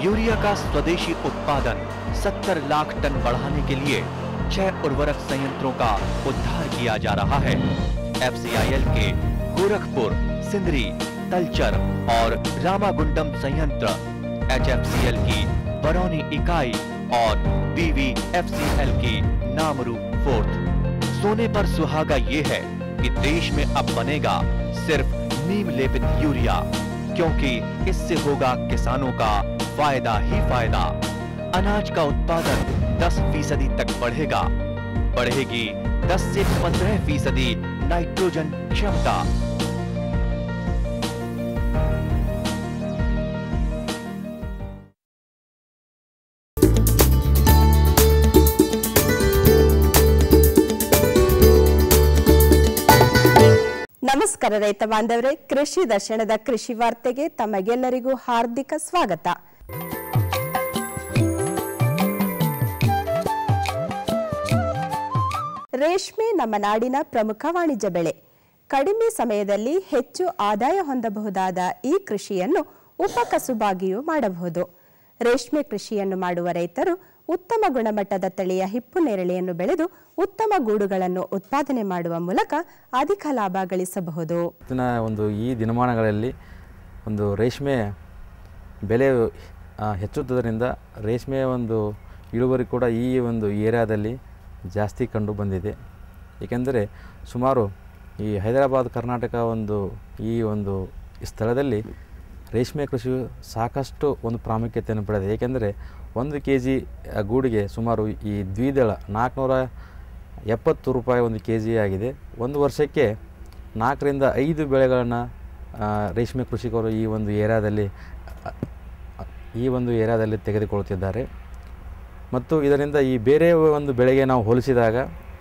urea का स्वदेशी उत्पादन 70 लाख टन बढ़ाने के लिए छह उर्वरक संयंत्रों का उद्धार किया जा रहा है एफसीआईएल के गोरखपुर सिंदरी तलचर और रामागुंडम संयंत्र एचएफसीएल की बरौनी इकाई और बीवीएफसीएल की नामरू फोर्थ सोने पर सुहागा ये है कि देश में अब बनेगा सिर्फ नीम लेपित यूरिया क्योंकि इससे होगा किसानों का फायदा ही फायदा अनाज का उत्पादन 10 फीसदी तक बढ़ेगा बढ़ेगी 10 से 15 फीसदी नाइट्रोजन क्षमता ನಮಸ್ಕಾರ ರೈತ ಬಾಂಧವರೇ ಕೃಷಿ ದರ್ಶನದ ಕೃಷಿ ವಾರ್ತೆಗೆ ತಮಗೆಲ್ಲರಿಗೂ ಹಾರ್ದಿಕ ಸ್ವಾಗತ ರೇಷ್ಮೆ ನಮ್ಮ ನಾಡಿನ ಪ್ರಮುಖ ವಾಣಿಜ್ಯ ಬೆಳೆ ಕಡಿಮೆ ಸಮಯದಲ್ಲಿ ಹೆಚ್ಚು ಆದಾಯ ಹೊಂದಬಹುದಾದ ಈ ಕೃಷಿಯನ್ನು ಉಪಕಸುಬಾಗಿಯೂ ಮಾಡಬಹುದು ರೇಷ್ಮೆ ಕೃಷಿಯನ್ನು ಮಾಡುವ ರೈತರು ಉತ್ತಮ ಗುಣಮಟ್ಟದ ತಳಿಯ ಹಿಪ್ಪು ನೇರಳೆಯನ್ನು ಬೆಳೆದು ಉತ್ತಮ ಗೂಡುಗಳನ್ನು ಉತ್ಪಾದನೆ ಮಾಡುವ ಮೂಲಕ ಅಧಿಕ ಲಾಭ ಗಳಿಸಬಹುದು ಇವತ್ತಿನ ಒಂದು ಈ ದಿನಮಾನಗಳಲ್ಲಿ ಒಂದು ರೇಷ್ಮೆ ಬೆಲೆ ಆ, ಹೆಚ್ಚುತ್ತದರಿಂದ ರೇಷ್ಮೆಯ ಒಂದು ಇಳುವರಿ ಕೂಡ ಈ ಒಂದು ಏರಿಯಾದಲ್ಲಿ ಜಾಸ್ತಿ ಕಂಡು ಬಂದಿದೆ ಏಕೆಂದರೆ ಸುಮಾರು ಈ ಹೈದರಾಬಾದ್ ಕರ್ನಾಟಕ ಒಂದು ಈ ಒಂದು ಸ್ಥಳದಲ್ಲಿ ರೇಷ್ಮೆ ಕೃಷಿಯು ಸಾಕಷ್ಟು ಒಂದು ಪ್ರಾಮುಖ್ಯತೆಯನ್ನು ಪಡೆದಿದೆ ಏಕೆಂದರೆ ಒಂದು ಕೆ ಜಿ ಗೂಡಿಗೆ ಸುಮಾರು ಈ ದ್ವಿದಳ ನಾಲ್ಕುನೂರ ಎಪ್ಪತ್ತು ರೂಪಾಯಿ ಒಂದು ಕೆ ಜಿ ಆಗಿದೆ ಒಂದು ವರ್ಷಕ್ಕೆ ನಾಲ್ಕರಿಂದ ಐದು ಬೆಳೆಗಳನ್ನು ರೇಷ್ಮೆ ಕೃಷಿಕರು ಈ ಒಂದು ಏರಿಯಾದಲ್ಲಿ ಅ, ಅ, ಈ ಒಂದು ಏರಿಯಾದಲ್ಲಿ ತೆಗೆದುಕೊಳ್ಳುತ್ತಿದ್ದಾರೆ ಮತ್ತು ಇದರಿಂದ ಈ ಬೇರೆ ಒಂದು ಬೆಳೆಗೆ ನಾವು ಹೋಲಿಸಿದಾಗ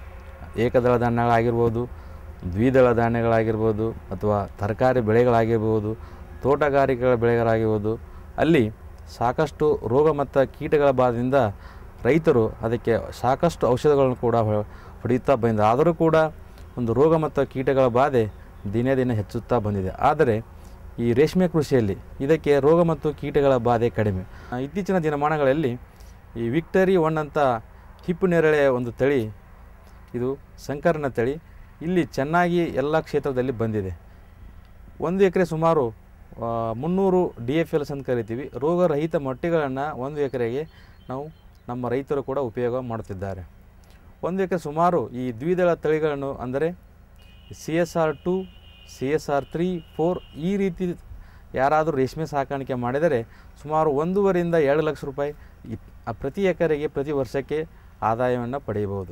ಏಕದಳ ಧಾನ್ಯಗಳಾಗಿರ್ಬೋದು ದ್ವಿದಳ ಧಾನ್ಯಗಳಾಗಿರ್ಬೋದು ಅಥವಾ ತರಕಾರಿ ಬೆಳೆಗಳಾಗಿರ್ಬೋದು ತೋಟಗಾರಿಕೆಗಳ ಬೆಳೆಗಳಾಗಿರ್ಬೋದು ಅಲ್ಲಿ ಸಾಕಷ್ಟು ರೋಗ ಮತ್ತು ಕೀಟಗಳ ಬಾಧೆಯಿಂದ ರೈತರು ಅದಕ್ಕೆ ಸಾಕಷ್ಟು ಔಷಧಗಳನ್ನು ಕೂಡ ಹೊ- ಹೊಡೆಯುತ್ತಾ ಬಂದಿದೆ ಆದರೂ ಕೂಡ ಒಂದು ರೋಗ ಮತ್ತು ಕೀಟಗಳ ಬಾಧೆ ದಿನೇ ದಿನ ಹೆಚ್ಚುತ್ತಾ ಬಂದಿದೆ ಆದರೆ ಈ ರೇಷ್ಮೆ ಕೃಷಿಯಲ್ಲಿ ಇದಕ್ಕೆ ರೋಗ ಮತ್ತು ಕೀಟಗಳ ಬಾಧೆ ಕಡಿಮೆ ಆ, ಇತ್ತೀಚಿನ ದಿನಮಾನಗಳಲ್ಲಿ ಈ ವಿಕ್ಟರಿ ಒನ್ ಅಂತ ಹಿಪ್ಪು ನೇರಳೆ ಒಂದು ತಳಿ ಇದು ಸಂಕರಣ ತಳಿ ಇಲ್ಲಿ ಚೆನ್ನಾಗಿ ಎಲ್ಲ ಕ್ಷೇತ್ರದಲ್ಲಿ ಬಂದಿದೆ ಒಂದು ಎಕರೆ ಸುಮಾರು ಆ, ಮುನ್ನೂರು ಡಿ ಎಫ್ ಎಲ್ಸ್ ಅಂತ ಕರಿತೀವಿ ರೋಗರಹಿತ ಮೊಟ್ಟೆಗಳನ್ನು ಒಂದು ಎಕರೆಗೆ ನಾವು ನಮ್ಮ ರೈತರು ಕೂಡ ಉಪಯೋಗ ಮಾಡುತ್ತಿದ್ದಾರೆ ಒಂದು ಎಕರೆ ಸುಮಾರು ಈ ದ್ವಿದಳ ತಳಿಗಳನ್ನು ಅಂದರೆ C S R two C S R three four ಈ ರೀತಿ ಯಾರಾದರೂ ರೇಷ್ಮೆ ಸಾಕಾಣಿಕೆ ಮಾಡಿದರೆ ಸುಮಾರು ಒಂದೂವರೆಯಿಂದ ಎರಡು ಲಕ್ಷ ರೂಪಾಯಿ ಇಪ್- ಆ ಪ್ರತಿ ಎಕರೆಗೆ ಪ್ರತಿ ವರ್ಷಕ್ಕೆ ಆದಾಯವನ್ನು ಪಡೆಯಬಹುದು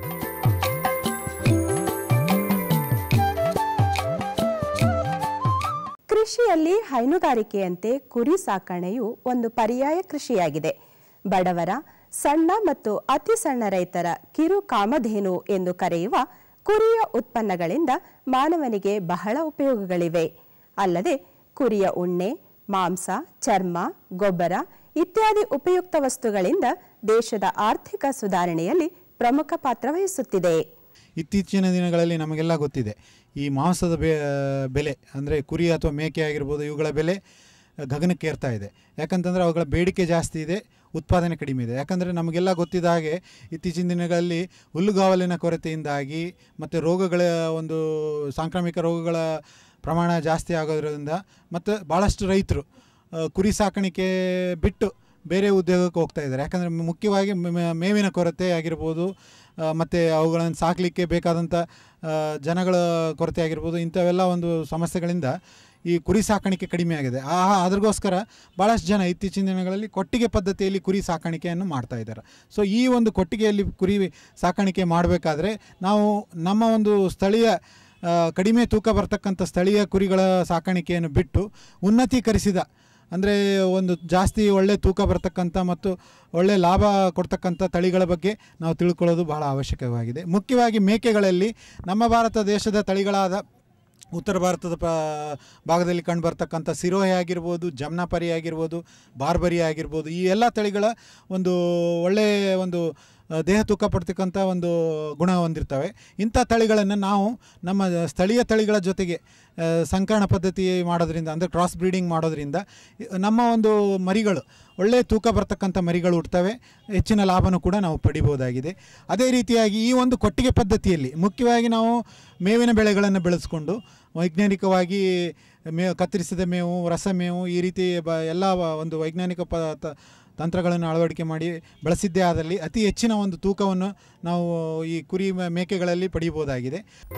ಕೃಷಿಯಲ್ಲಿ ಹೈನುಗಾರಿಕೆಯಂತೆ ಕುರಿ ಸಾಕಣೆಯು ಒಂದು ಪರ್ಯಾಯ ಕೃಷಿಯಾಗಿದೆ ಬಡವರ ಸಣ್ಣ ಮತ್ತು ಅತಿ ಸಣ್ಣ ರೈತರ ಕಿರು ಕಾಮಧೇನು ಎಂದು ಕರೆಯುವ ಕುರಿಯ ಉತ್ಪನ್ನಗಳಿಂದ ಮಾನವನಿಗೆ ಬಹಳ ಉಪಯೋಗಗಳಿವೆ ಅಲ್ಲದೆ ಕುರಿಯ ಉಣ್ಣೆ ಮಾಂಸ ಚರ್ಮ ಗೊಬ್ಬರ ಇತ್ಯಾದಿ ಉಪಯುಕ್ತ ವಸ್ತುಗಳಿಂದ ದೇಶದ ಆರ್ಥಿಕ ಸುಧಾರಣೆಯಲ್ಲಿ ಪ್ರಮುಖ ಪಾತ್ರ ವಹಿಸುತ್ತಿದೆ ಇತ್ತೀಚಿನ ದಿನಗಳಲ್ಲಿ ನಮಗೆಲ್ಲ ಗೊತ್ತಿದೆ ಈ ಮಾಂಸದ ಬೆ ಬೆಲೆ ಅಂದರೆ ಕುರಿ ಅಥವಾ ಮೇಕೆ ಆಗಿರ್ಬೋದು ಇವುಗಳ ಬೆಲೆ ಗಗನಕ್ಕೆ ಏರ್ತಾ ಇದೆ ಯಾಕಂತಂದರೆ ಅವುಗಳ ಬೇಡಿಕೆ ಜಾಸ್ತಿ ಇದೆ ಉತ್ಪಾದನೆ ಕಡಿಮೆ ಇದೆ ಯಾಕಂದರೆ ನಮಗೆಲ್ಲ ಗೊತ್ತಿದ್ದ ಹಾಗೆ ಇತ್ತೀಚಿನ ದಿನಗಳಲ್ಲಿ ಹುಲ್ಲುಗಾವಲಿನ ಕೊರತೆಯಿಂದಾಗಿ ಮತ್ತು ರೋಗಗಳ ಒಂದು ಸಾಂಕ್ರಾಮಿಕ ರೋಗಗಳ ಪ್ರಮಾಣ ಜಾಸ್ತಿ ಆಗೋದ್ರಿಂದ ಮತ್ತು ಭಾಳಷ್ಟು ರೈತರು ಆ, ಕುರಿ ಸಾಕಾಣಿಕೆ ಬಿಟ್ಟು ಬೇರೆ ಉದ್ಯೋಗಕ್ಕೆ ಹೋಗ್ತಾ ಇದ್ದಾರೆ ಯಾಕಂದರೆ ಮುಖ್ಯವಾಗಿ ಮೆ- ಮೆ- ಮೇವಿನ ಕೊರತೆ ಆಗಿರ್ಬೋದು ಮತ್ತು ಅವುಗಳನ್ನು ಸಾಕಲಿಕ್ಕೆ ಬೇಕಾದಂಥ ಆ, ಜನಗಳ ಕೊರತೆ ಆಗಿರ್ಬೋದು ಇಂಥವೆಲ್ಲ ಒಂದು ಸಮಸ್ಯೆಗಳಿಂದ ಈ ಕುರಿ ಸಾಕಾಣಿಕೆ ಕಡಿಮೆ ಆಗಿದೆ ಆ ಅದ್ರಗೋಸ್ಕರ ಭಾಳಷ್ಟು ಜನ ಇತ್ತೀಚಿನ ದಿನಗಳಲ್ಲಿ ಕೊಟ್ಟಿಗೆ ಪದ್ಧತಿಯಲ್ಲಿ ಕುರಿ ಸಾಕಾಣಿಕೆಯನ್ನು ಮಾಡ್ತಾ ಇದ್ದಾರೆ ಸೊ ಈ ಒಂದು ಕೊಟ್ಟಿಗೆಯಲ್ಲಿ ಕುರಿ ಸಾಕಾಣಿಕೆ ಮಾಡಬೇಕಾದ್ರೆ ನಾವು ನಮ್ಮ ಒಂದು ಸ್ಥಳೀಯ ಆ, ಕಡಿಮೆ ತೂಕ ಬರ್ತಕ್ಕಂಥ ಸ್ಥಳೀಯ ಕುರಿಗಳ ಸಾಕಾಣಿಕೆಯನ್ನು ಬಿಟ್ಟು ಉನ್ನತೀಕರಿಸಿದ ಅಂದರೆ ಒಂದು ಜಾಸ್ತಿ ಒಳ್ಳೆ ತೂಕ ಬರ್ತಕ್ಕಂಥ ಮತ್ತು ಒಳ್ಳೆ ಲಾಭ ಕೊಡ್ತಕ್ಕಂಥ ತಳಿಗಳ ಬಗ್ಗೆ ನಾವು ತಿಳ್ಕೊಳ್ಳೋದು ಬಹಳ ಅವಶ್ಯಕವಾಗಿದೆ ಮುಖ್ಯವಾಗಿ ಮೇಕೆಗಳಲ್ಲಿ ನಮ್ಮ ಭಾರತ ದೇಶದ ತಳಿಗಳಾದ ಉತ್ತರ ಭಾರತದ ಪ ಭಾಗದಲ್ಲಿ ಕಂಡುಬರ್ತಕ್ಕಂಥ ಸಿರೋಹೆ ಆಗಿರ್ಬೋದು ಜಮ್ನಾಪರಿ ಆಗಿರ್ಬೋದು ಬಾರ್ಬರಿ ಆಗಿರ್ಬೋದು ಈ ಎಲ್ಲ ತಳಿಗಳ ಒಂದು ಒಳ್ಳೆಯ ಒಂದು ಆ, ದೇಹ ತೂಕ ಪಡ್ತಕ್ಕಂಥ ಒಂದು ಗುಣ ಹೊಂದಿರ್ತವೆ ಇಂಥ ತಳಿಗಳನ್ನು ನಾವು ನಮ್ಮ ಸ್ಥಳೀಯ ತಳಿಗಳ ಜೊತೆಗೆ ಆ, ಸಂಕರಣ ಪದ್ಧತಿ ಮಾಡೋದ್ರಿಂದ ಅಂದರೆ ಕ್ರಾಸ್ ಬ್ರೀಡಿಂಗ್ ಮಾಡೋದ್ರಿಂದ ಇ- ನಮ್ಮ ಒಂದು ಮರಿಗಳು ಒಳ್ಳೆಯ ತೂಕ ಬರ್ತಕ್ಕಂಥ ಮರಿಗಳು ಹುಡ್ತವೆ ಹೆಚ್ಚಿನ ಲಾಭನೂ ಕೂಡ ನಾವು ಪಡಿಬೋದಾಗಿದೆ ಅದೇ ರೀತಿಯಾಗಿ ಈ ಒಂದು ಕೊಟ್ಟಿಗೆ ಪದ್ಧತಿಯಲ್ಲಿ ಮುಖ್ಯವಾಗಿ ನಾವು ಮೇವಿನ ಬೆಳೆಗಳನ್ನು ಬೆಳೆಸ್ಕೊಂಡು ವೈಜ್ಞಾನಿಕವಾಗಿ ಮೇ ಕತ್ತರಿಸಿದ ಮೇವು ರಸಮೇವು ಈ ರೀತಿ ಬ ಎಲ್ಲ ವ- ಒಂದು ವೈಜ್ಞಾನಿಕ ಪ ತ- ತಂತ್ರಗಳನ್ನು ಅಳವಡಿಕೆ ಮಾಡಿ ಬಳಸಿದ್ದೇ ಆದಲ್ಲಿ ಅತಿ ಹೆಚ್ಚಿನ ಒಂದು ತೂಕವನ್ನು ನಾವು ಈ ಕುರಿ ಮ- ಮೇಕೆಗಳಲ್ಲಿ ಪಡೆಯಬಹುದಾಗಿದೆ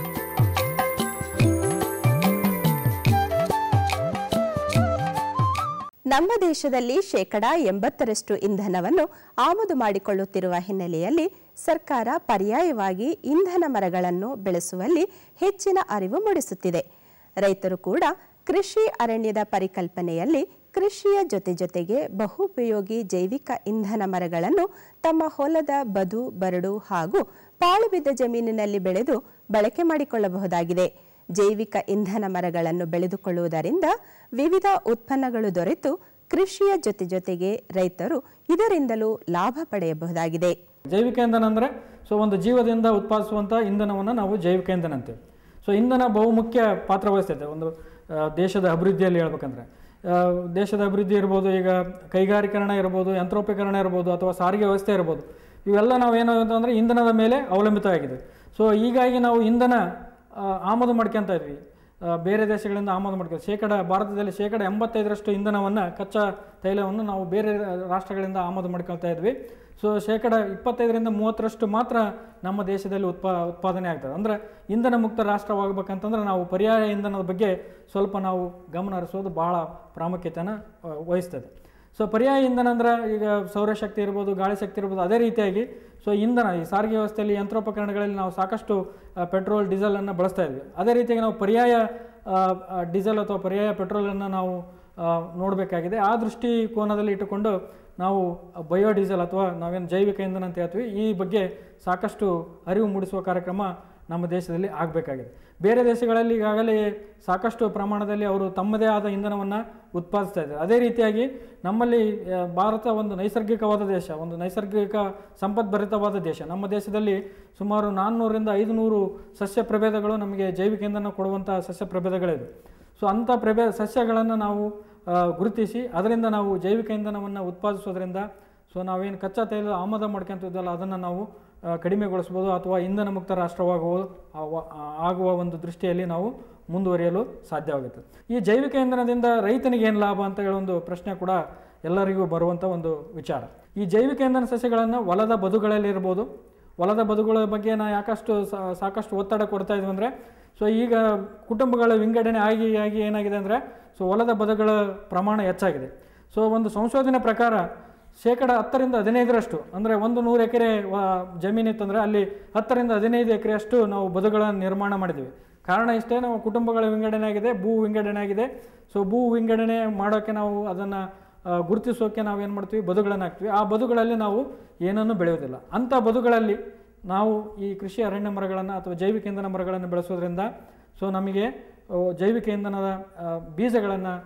ನಮ್ಮ ದೇಶದಲ್ಲಿ ಶೇಕಡಾ ಎಂಬತ್ತರಷ್ಟು ಇಂಧನವನ್ನು ಆಮದು ಮಾಡಿಕೊಳ್ಳುತ್ತಿರುವ ಹಿನ್ನೆಲೆಯಲ್ಲಿ ಸರ್ಕಾರ ಪರ್ಯಾಯವಾಗಿ ಇಂಧನ ಮರಗಳನ್ನು ಬೆಳೆಸುವಲ್ಲಿ ಹೆಚ್ಚಿನ ಅರಿವು ಮೂಡಿಸುತ್ತಿದೆ ರೈತರು ಕೂಡ ಕೃಷಿ ಅರಣ್ಯದ ಪರಿಕಲ್ಪನೆಯಲ್ಲಿ ಕೃಷಿಯ ಜೊತೆ ಜೊತೆಗೆ ಬಹುಪಯೋಗಿ ಜೈವಿಕ ಇಂಧನ ಮರಗಳನ್ನು ತಮ್ಮ ಹೊಲದ ಬದು ಬರಡು ಹಾಗೂ ಪಾಳು ಬಿದ್ದ ಜಮೀನಿನಲ್ಲಿ ಬೆಳೆದು ಬಳಕೆ ಮಾಡಿಕೊಳ್ಳಬಹುದಾಗಿದೆ ಜೈವಿಕ ಇಂಧನ ಮರಗಳನ್ನು ಬೆಳೆದುಕೊಳ್ಳುವುದರಿಂದ ವಿವಿಧ ಉತ್ಪನ್ನಗಳು ದೊರೆತು ಕೃಷಿಯ ಜೊತೆ ಜೊತೆಗೆ ರೈತರು ಇದರಿಂದಲೂ ಲಾಭ ಪಡೆಯಬಹುದಾಗಿದೆ ಜೈವಿಕ ಇಂಧನ ಅಂದರೆ ಸೊ ಒಂದು ಜೀವದಿಂದ ಉತ್ಪಾದಿಸುವಂಥ ಇಂಧನವನ್ನು ನಾವು ಜೈವಿಕ ಇಂಧನ ಅಂತೇವೆ ಸೊ ಇಂಧನ ಬಹುಮುಖ್ಯ ಪಾತ್ರ ವಹಿಸ್ತೈತೆ ಒಂದು ಆ, ದೇಶದ ಅಭಿವೃದ್ಧಿಯಲ್ಲಿ ಹೇಳ್ಬೇಕಂದ್ರೆ ಆ, ದೇಶದ ಅಭಿವೃದ್ಧಿ ಇರ್ಬೋದು ಈಗ ಕೈಗಾರೀಕರಣ ಇರ್ಬೋದು ಯಂತ್ರೋಪಕರಣ ಇರ್ಬೋದು ಅಥವಾ ಸಾರಿಗೆ ವ್ಯವಸ್ಥೆ ಇರ್ಬೋದು ಇವೆಲ್ಲ ನಾವು ಏನು ಅಂತಂದರೆ ಇಂಧನದ ಮೇಲೆ ಅವಲಂಬಿತವಾಗಿದೆ ಸೊ ಹೀಗಾಗಿ ನಾವು ಇಂಧನ ಆ, ಆಮದು ಮಾಡ್ಕೊತ ಇದ್ವಿ ಆ, ಬೇರೆ ದೇಶಗಳಿಂದ ಆಮದು ಮಾಡ್ಕೊ ಶೇಕಡ ಭಾರತದಲ್ಲಿ ಶೇಕಡ ಎಂಬತ್ತೈದರಷ್ಟು ಇಂಧನವನ್ನು ಕಚ್ಚಾ ತೈಲವನ್ನು ನಾವು ಬೇರೆ ರಾಷ್ಟ್ರಗಳಿಂದ ಆಮದು ಮಾಡ್ಕೊಳ್ತಾ ಇದ್ವಿ ಸೊ ಶೇಕಡ ಇಪ್ಪತ್ತೈದರಿಂದ ಮೂವತ್ತರಷ್ಟು ಮಾತ್ರ ನಮ್ಮ ದೇಶದಲ್ಲಿ ಉತ್ಪಾ ಉತ್ಪಾದನೆ ಆಗ್ತದೆ ಅಂದರೆ ಇಂಧನ ಮುಕ್ತ ರಾಷ್ಟ್ರವಾಗಬೇಕಂತಂದ್ರೆ ನಾವು ಪರ್ಯಾಯ ಇಂಧನದ ಬಗ್ಗೆ ಸ್ವಲ್ಪ ನಾವು ಗಮನ ಹರಿಸೋದು ಭಾಳ ಪ್ರಾಮುಖ್ಯತೆಯನ್ನು ಆ, ವಹಿಸ್ತದೆ ಸೊ ಪರ್ಯಾಯ ಇಂಧನ ಅಂದ್ರೆ ಈಗ ಸೌರಶಕ್ತಿ ಇರ್ಬೋದು ಗಾಳಿ ಶಕ್ತಿ ಇರ್ಬೋದು ಅದೇ ರೀತಿಯಾಗಿ ಸೊ ಇಂಧನ ಈ ಸಾರಿಗೆ ವ್ಯವಸ್ಥೆಯಲ್ಲಿ ಯಂತ್ರೋಪಕರಣಗಳಲ್ಲಿ ನಾವು ಸಾಕಷ್ಟು ಆ, ಪೆಟ್ರೋಲ್ ಡೀಸೆಲನ್ನು ಬಳಸ್ತಾ ಇದ್ವಿ ಅದೇ ರೀತಿಯಾಗಿ ನಾವು ಪರ್ಯಾಯ ಆ, ಆ, ಡೀಸೆಲ್ ಅಥವಾ ಪರ್ಯಾಯ ಪೆಟ್ರೋಲನ್ನು ನಾವು ಆ, ನೋಡಬೇಕಾಗಿದೆ ಆ ದೃಷ್ಟಿಕೋನದಲ್ಲಿ ಇಟ್ಟುಕೊಂಡು ನಾವು ಬಯೋಡೀಸೆಲ್ ಅಥವಾ ನಾವೇನು ಜೈವಿಕ ಇಂಧನ ಅಂತ ಹೇಳ್ತೀವಿ ಈ ಬಗ್ಗೆ ಸಾಕಷ್ಟು ಅರಿವು ಮೂಡಿಸುವ ಕಾರ್ಯಕ್ರಮ ನಮ್ಮ ದೇಶದಲ್ಲಿ ಆಗಬೇಕಾಗಿದೆ ಬೇರೆ ದೇಶಗಳಲ್ಲಿ ಈಗಾಗಲೇ ಸಾಕಷ್ಟು ಪ್ರಮಾಣದಲ್ಲಿ ಅವರು ತಮ್ಮದೇ ಆದ ಇಂಧನವನ್ನು ಉತ್ಪಾದಿಸ್ತಾ ಇದ್ದಾರೆ ಅದೇ ರೀತಿಯಾಗಿ ನಮ್ಮಲ್ಲಿ ಆ, ಭಾರತ ಒಂದು ನೈಸರ್ಗಿಕವಾದ ದೇಶ ಒಂದು ನೈಸರ್ಗಿಕ ಸಂಪದ್ಭರಿತವಾದ ದೇಶ ನಮ್ಮ ದೇಶದಲ್ಲಿ ಸುಮಾರು ನಾನ್ನೂರರಿಂದ ಐದುನೂರು ಸಸ್ಯ ಪ್ರಭೇದಗಳು ನಮಗೆ ಜೈವಿಕ ಇಂಧನ ಕೊಡುವಂಥ ಸಸ್ಯ ಪ್ರಭೇದಗಳಿವೆ ಸೊ ಅಂಥ ಪ್ರಭೇದ ಸಸ್ಯಗಳನ್ನು ನಾವು ಆ, ಗುರುತಿಸಿ ಅದರಿಂದ ನಾವು ಜೈವಿಕ ಇಂಧನವನ್ನು ಉತ್ಪಾದಿಸೋದ್ರಿಂದ ಸೊ ನಾವೇನು ಕಚ್ಚಾ ತೈಲ ಆಮದು ಮಾಡ್ಕೊಂತಿದ್ದಲ್ಲ ಅದನ್ನು ನಾವು ಆ, ಕಡಿಮೆಗೊಳಿಸ್ಬೋದು ಅಥವಾ ಇಂಧನ ಮುಕ್ತ ರಾಷ್ಟ್ರವಾಗುವ ಆವ- ಆಗುವ ಒಂದು ದೃಷ್ಟಿಯಲ್ಲಿ ನಾವು ಮುಂದುವರಿಯಲು ಸಾಧ್ಯವಾಗುತ್ತೆ ಈ ಜೈವಿಕ ಇಂಧನದಿಂದ ರೈತನಿಗೆ ಏನು ಲಾಭ ಅಂತ ಹೇಳೋ ಒಂದು ಪ್ರಶ್ನೆ ಕೂಡ ಎಲ್ಲರಿಗೂ ಬರುವಂಥ ಒಂದು ವಿಚಾರ ಈ ಜೈವಿಕ ಇಂಧನ ಸಸ್ಯಗಳನ್ನು ಹೊಲದ ಬದುಗಳಲ್ಲಿ ಇರ್ಬೋದು ಹೊಲದ ಬದುಗಳ ಬಗ್ಗೆ ನಾ ಯಾಕಷ್ಟು ಸಾ- ಸಾಕಷ್ಟು ಒತ್ತಡ ಕೊಡ್ತಾ ಇದ್ವಿ ಅಂದರೆ ಸೊ ಈಗ ಕುಟುಂಬಗಳ ವಿಂಗಡಣೆ ಆಗಿ ಆಗಿ ಏನಾಗಿದೆ ಅಂದರೆ ಸೊ ಹೊಲದ ಬದುಗಳ ಪ್ರಮಾಣ ಹೆಚ್ಚಾಗಿದೆ ಸೊ ಒಂದು ಸಂಶೋಧನೆ ಪ್ರಕಾರ ಶೇಕಡ ಹತ್ತರಿಂದ ಹದಿನೈದರಷ್ಟು ಅಂದರೆ ಒಂದು ನೂರು ಎಕರೆ ಜಮೀನಿತ್ತಂದರೆ ಅಲ್ಲಿ ಹತ್ತರಿಂದ ಹದಿನೈದು ಎಕರೆಯಷ್ಟು ನಾವು ಬದುಗಳನ್ನು ನಿರ್ಮಾಣ ಮಾಡಿದ್ದೀವಿ ಕಾರಣ ಇಷ್ಟೇ ನಾವು ಕುಟುಂಬಗಳ ವಿಂಗಡಣೆ ಆಗಿದೆ ಭೂ ವಿಂಗಡಣೆ ಆಗಿದೆ ಸೊ ಭೂ ವಿಂಗಡಣೆ ಮಾಡೋಕ್ಕೆ ನಾವು ಅದನ್ನು ಗುರುತಿಸೋಕೆ ನಾವು ಏನು ಮಾಡ್ತೀವಿ ಬದುಗಳನ್ನು ಹಾಕ್ತೀವಿ ಆ ಬದುಗಳಲ್ಲಿ ನಾವು ಏನನ್ನೂ ಬೆಳೆಯೋದಿಲ್ಲ ಅಂಥ ಬದುಗಳಲ್ಲಿ ನಾವು ಈ ಕೃಷಿ ಅರಣ್ಯ ಮರಗಳನ್ನು ಅಥವಾ ಜೈವಿಕ ಇಂಧನ ಮರಗಳನ್ನು ಬೆಳೆಸೋದ್ರಿಂದ ಸೊ ನಮಗೆ ಆ, ಜೈವಿಕ ಇಂಧನದ ಬೀಜಗಳನ್ನು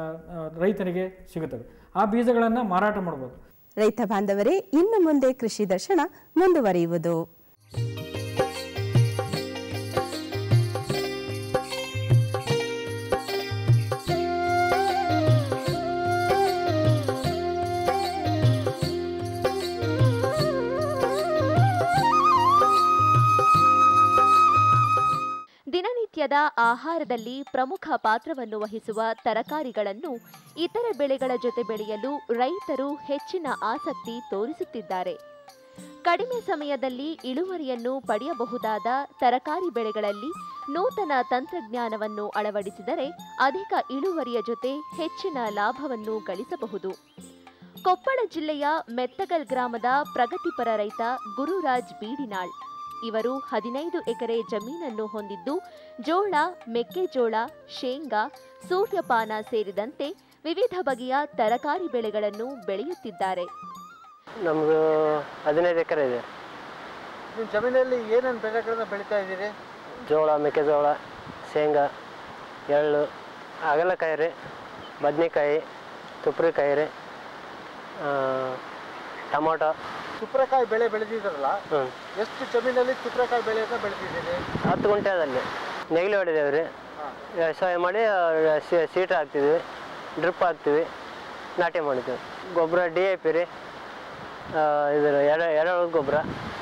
ರೈತರಿಗೆ ಸಿಗುತ್ತವೆ ಆ ಬೀಜಗಳನ್ನು ಮಾರಾಟ ಮಾಡ್ಬೋದು ರೈತ ಬಾಂಧವರೇ ಇನ್ನು ಮುಂದೆ ಕೃಷಿ ದರ್ಶನ ಮುಂದುವರಿಯುವುದು ದಿನನಿತ್ಯದ ಆಹಾರದಲ್ಲಿ ಪ್ರಮುಖ ಪಾತ್ರವನ್ನು ವಹಿಸುವ ತರಕಾರಿಗಳನ್ನು ಇತರ ಬೆಳೆಗಳ ಜೊತೆ ಬೆಳೆಯಲು ರೈತರು ಹೆಚ್ಚಿನ ಆಸಕ್ತಿ ತೋರಿಸುತ್ತಿದ್ದಾರೆ ಕಡಿಮೆ ಸಮಯದಲ್ಲಿ ಇಳುವರಿಯನ್ನು ಪಡೆಯಬಹುದಾದ ತರಕಾರಿ ಬೆಳೆಗಳಲ್ಲಿ ನೂತನ ತಂತ್ರಜ್ಞಾನವನ್ನು ಅಳವಡಿಸಿದರೆ ಅಧಿಕ ಇಳುವರಿಯ ಜೊತೆ ಹೆಚ್ಚಿನ ಲಾಭವನ್ನು ಗಳಿಸಬಹುದು ಕೊಪ್ಪಳ ಜಿಲ್ಲೆಯ ಮೆತ್ತಗಲ್ ಗ್ರಾಮದ ಪ್ರಗತಿಪರ ರೈತ ಗುರುರಾಜ್ ಬೀಡಿನಾಳ್ ಇವರು ಹದಿನೈದು ಎಕರೆ ಜಮೀನನ್ನು ಹೊಂದಿದ್ದು ಜೋಳ ಮೆಕ್ಕೆಜೋಳ ಶೇಂಗಾ ಸೂರ್ಯಪಾನ ಸೇರಿದಂತೆ ವಿವಿಧ ಬಗೆಯ ತರಕಾರಿ ಬೆಳೆಗಳನ್ನು ಬೆಳೆಯುತ್ತಿದ್ದಾರೆ ನಮ್ಮದು ಹದಿನೈದು ಎಕರೆ ಇದೆ ನಿಮ್ಮ ಜಮೀನಲ್ಲಿ ಏನೇನು ಬೆಳೆಗಳನ್ನ ಬೆಳೀತಾ ಇದ್ದೀರಿ ಜೋಳ ಮೆಕ್ಕೆಜೋಳ ಶೇಂಗಾ ಎಳ್ಳು ಹಾಗಲಕಾಯಿ ರೀ ಬದ್ನೆಕಾಯಿ ತುಪ್ರಿಕಾಯಿ ರೀ ಟೊಮೊಟೊ ತುಪ್ರಕಾಯಿ ಬೆಳೆ ಬೆಳೆದಿದ್ರಲ್ಲ ಹ್ಞೂ ಎಷ್ಟು ಜಮೀನಲ್ಲಿ ತುಪ್ರಕಾಯಿ ಬೆಳೆಯನ್ನ ಬೆಳೆದಿದ್ದೀರಿ ಹತ್ತು ಗುಂಟೆದಲ್ಲಿ ನೆಗಲಿ ಹೊಡಿದೇವೆ ರೀ ವ್ಯವಸಾಯ ಮಾಡಿ ಸೀಟ್ ಹಾಕ್ತಿದ್ವಿ ಡ್ರಿಪ್ ಹಾಕ್ತೀವಿ ನಾಟಿ ಮಾಡ್ತೀವಿ ಗೊಬ್ಬರ ಡಿ ಎ ಪಿ ರೀ ಆ, ಇದು ಎರೆ ಎರೆಹುಳದ ಗೊಬ್ಬರ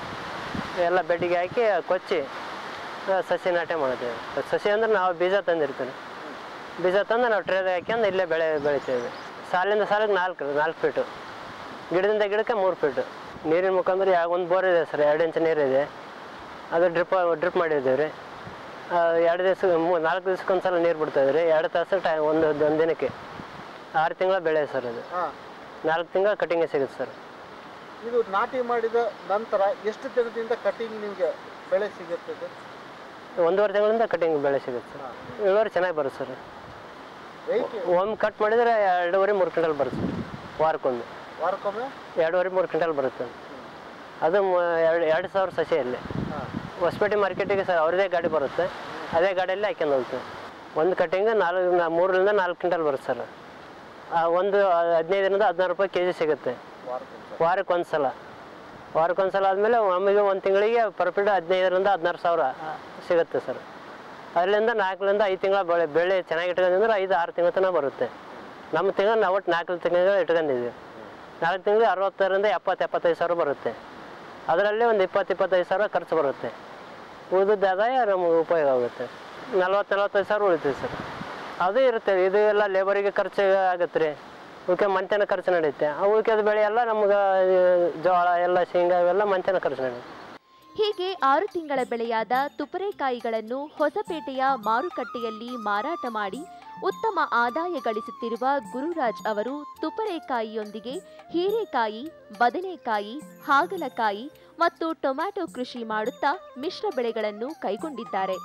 ಎಲ್ಲ ಬೆಡ್ಡಿಗೆ ಹಾಕಿ ಕೊಚ್ಚಿ ಆ, ಸಸಿ ನಾಟಿ ಮಾಡ್ತೀವಿ ಸಸಿ ಅಂದ್ರೆ ನಾವು ಬೀಜ ತಂದಿರ್ತೀವಿ ಬೀಜ ತಂದು ನಾವು ಟ್ರೇದಾಗ ಹಾಕ್ಯಂದು ಇಲ್ಲೇ ಬೆಳೆ ಬೆಳಿತೀವಿ ಸಾಲಿಂದ ಸಾಲಿಗೆ ನಾಲ್ಕು ನಾಲ್ಕು ಫೀಟು ಗಿಡದಿಂದ ಗಿಡಕ್ಕೆ ಮೂರು ಫೀಟು ನೀರಿನ ಮುಖಾಂತರ ಯಾವ ಒಂದು ಬೋರ್ ಇದೆ ಸರ್ ಎರಡು ಇಂಚ್ ನೀರಿದೆ ಅದು ಡ್ರಿಪ್ ಡ್ರಿಪ್ ಮಾಡಿದ್ದೀವಿ ರೀ ಆ, ಎರಡು ದಿವಸ ಮೂ ನಾಲ್ಕು ದಿವ್ಸಕ್ಕೆ ಸಲ ನೀರು ಬಿಡ್ತಾಯಿದ್ವಿ ರೀ ಎರಡು ತಾಸು ಟೈ ಒಂದು ಒಂದು ದಿನಕ್ಕೆ ಆರು ತಿಂಗಳ ಬೆಳೆ ಸರ್ ಅದು ಹಾಂ ನಾಲ್ಕು ತಿಂಗಳ ಕಟಿಂಗ್ ಸಿಗುತ್ತೆ ಸರ್ ಇದು ನಾಟಿ ಮಾಡಿದ ನಂತರ ಎಷ್ಟು ದಿನದಿಂದ ಕಟಿಂಗ್ ನಿಮಗೆ ಬೆಳೆ ಸಿಗುತ್ತದೆ ಒಂದೂವರೆ ತಿಂಗಳಿಂದ ಕಟಿಂಗ್ ಬೆಳೆ ಸಿಗುತ್ತೆ ಸರ್ ಇಳುವರಿ ಚೆನ್ನಾಗಿ ಬರುತ್ತೆ ಸರ್ ವೆಯ್ಟ್ ಒಮ್ಮೆ ಕಟ್ ಮಾಡಿದರೆ ಎರಡೂವರೆ ಮೂರು ಕ್ವಿಂಟಲ್ ಬರುತ್ತೆ ಸರ್ ವಾರಕ್ಕೊಮ್ಮೆ ವಾರಕ್ಕೊಮ್ಮೆ ಎರಡೂವರೆ ಮೂರು ಕ್ವಿಂಟಲ್ ಬರುತ್ತೆ ಅದು ಮ- ಎರಡು ಎರಡು ಸಾವಿರ ಸಸಿಯಲ್ಲಿ ಹಾಂ ಹೊಸಪೇಟೆ ಮಾರ್ಕೆಟಿಗೆ ಸರ್ ಅವ್ರದ್ದೇ ಗಾಡಿ ಬರುತ್ತೆ ಅದೇ ಗಾಡಿಯಲ್ಲಿ ಹಾಕ್ಯಂಡು ಹೋಗ್ತೀವಿ ಒಂದು ಕಟ್ಟಿಂಗ್ ನಾಲ್ಕು ನಾ- ಮೂರರಿಂದ ನಾಲ್ಕು ಕ್ವಿಂಟಲ್ ಬರುತ್ತೆ ಸರ್ ಆ ಒಂದು ಹದಿನೈದರಿಂದ ಹದಿನಾರು ರೂಪಾಯಿ ಕೆ ಜಿ ಸಿಗುತ್ತೆ ವಾರಕ್ಕೊಮ್ಮೆ ವಾರಕ್ಕೆ ಒಂದು ಸಲ ವಾರಕ್ಕೆ ಒಂದು ಸಲ ಆದಮೇಲೆ ಒಮ್ಮೆಗೆ ಒಂದು ತಿಂಗಳಿಗೆ ಪರ್ಫೆಕ್ಟ್ ಹದಿನೈದರಿಂದ ಹದಿನಾರು ಸಾವಿರ ಆ, ಸಿಗುತ್ತೆ ಸರ್ ಅದರಿಂದ ನಾಲ್ಕರಿಂದ ಐದು ತಿಂಗಳ ಬೆಳೆ ಬೆಳೆ ಚೆನ್ನಾಗಿ ಇಟ್ಕೊಂಡಿದ್ರೆ ಐದು ಆರು ತಿಂಗಳ ತನಕ ಬರುತ್ತೆ ನಮ್ಮ ತಿಂಗಳು ನಾವು ಒಟ್ಟು ನಾಲ್ಕು ತಿಂಗಳು ಇಟ್ಕೊಂಡಿದ್ದೀವಿ ನಾಲ್ಕು ತಿಂಗಳಿಗೆ ಅರವತ್ತರಿಂದ ಎಪ್ಪತ್ತು ಎಪ್ಪತ್ತೈದು ಸಾವಿರ ಬರುತ್ತೆ ಅದರಲ್ಲಿ ಒಂದು ಇಪ್ಪತ್ತು ಇಪ್ಪತ್ತೈದು ಸಾವಿರ ಖರ್ಚು ಬರುತ್ತೆ ಉಳಿದದ್ದು ಆದಾಯ ನಮಗೆ ಉಪಯೋಗ ಆಗುತ್ತೆ ನಲ್ವತ್ತು ನಲ್ವತ್ತೈದು ಸಾವಿರ ಉಳಿತೀವಿ ಸರ್ ಅದು ಇರುತ್ತೆ ಇದು ಎಲ್ಲ ಲೇಬರಿಗೆ ಖರ್ಚು ಆಗುತ್ತೆ ರೀ ಉಳ್ಕೆ ಮಂತೆನ ಖರ್ಚು ನಡೆಯುತ್ತೆ ಆ ಉಳ್ಕೆದ ಬೆಳೆ ಎಲ್ಲ ನಮ್ಗೆ ಈ ಜೋಳ ಎಲ್ಲ ಶೇಂಗಾ ಇವೆಲ್ಲ ಮಂತೆನ ಖರ್ಚು ನಡೆಯುತ್ತೆ ಹೀಗೆ ಆರು ತಿಂಗಳ ಬೆಳೆಯಾದ ತುಪರೆಕಾಯಿಗಳನ್ನು ಹೊಸಪೇಟೆಯ ಮಾರುಕಟ್ಟೆಯಲ್ಲಿ ಮಾರಾಟ ಮಾಡಿ ಉತ್ತಮ ಆದಾಯ ಗಳಿಸುತ್ತಿರುವ ಗುರುರಾಜ್ ಅವರು ತುಪರೆಕಾಯಿಯೊಂದಿಗೆ ಹೀರೆಕಾಯಿ ಬದನೆಕಾಯಿ ಹಾಗಲಕಾಯಿ ಮತ್ತು ಟೊಮ್ಯಾಟೊ ಕೃಷಿ ಮಾಡುತ್ತಾ ಮಿಶ್ರ ಬೆಳೆಗಳನ್ನು ಕೈಗೊಂಡಿದ್ದಾರೆ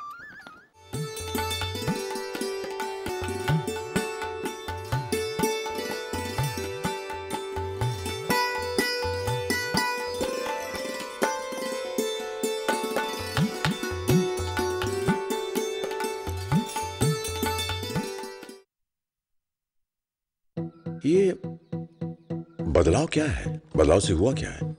ये बदलाव क्या है बदलाव से हुआ क्या है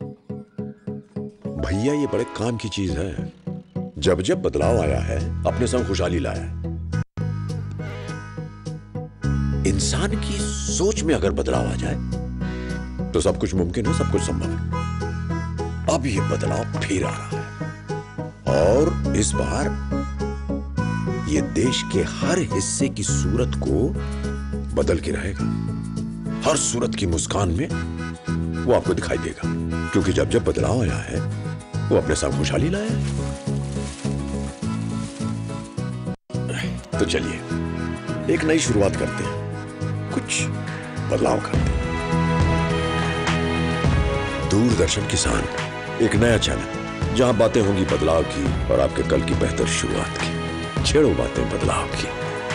भैया ये बड़े काम की चीज है जब जब बदलाव आया है अपने संग खुशहाली लाया है इंसान की सोच में अगर बदलाव आ जाए तो सब कुछ मुमकिन है सब कुछ संभव है अब ये बदलाव फिर आ रहा है और इस बार ये देश के हर हिस्से की सूरत को बदल के रहेगा हर सूरत की मुस्कान में वो आपको दिखाई देगा क्योंकि जब जब बदलाव आया है वो अपने साथ खुशहाली लाया है तो चलिए एक नई शुरुआत करते हैं कुछ बदलाव करते हैं दूरदर्शन किसान एक नया चैनल जहां बातें होंगी बदलाव की और आपके कल की बेहतर शुरुआत की छेड़ो बातें बदलाव की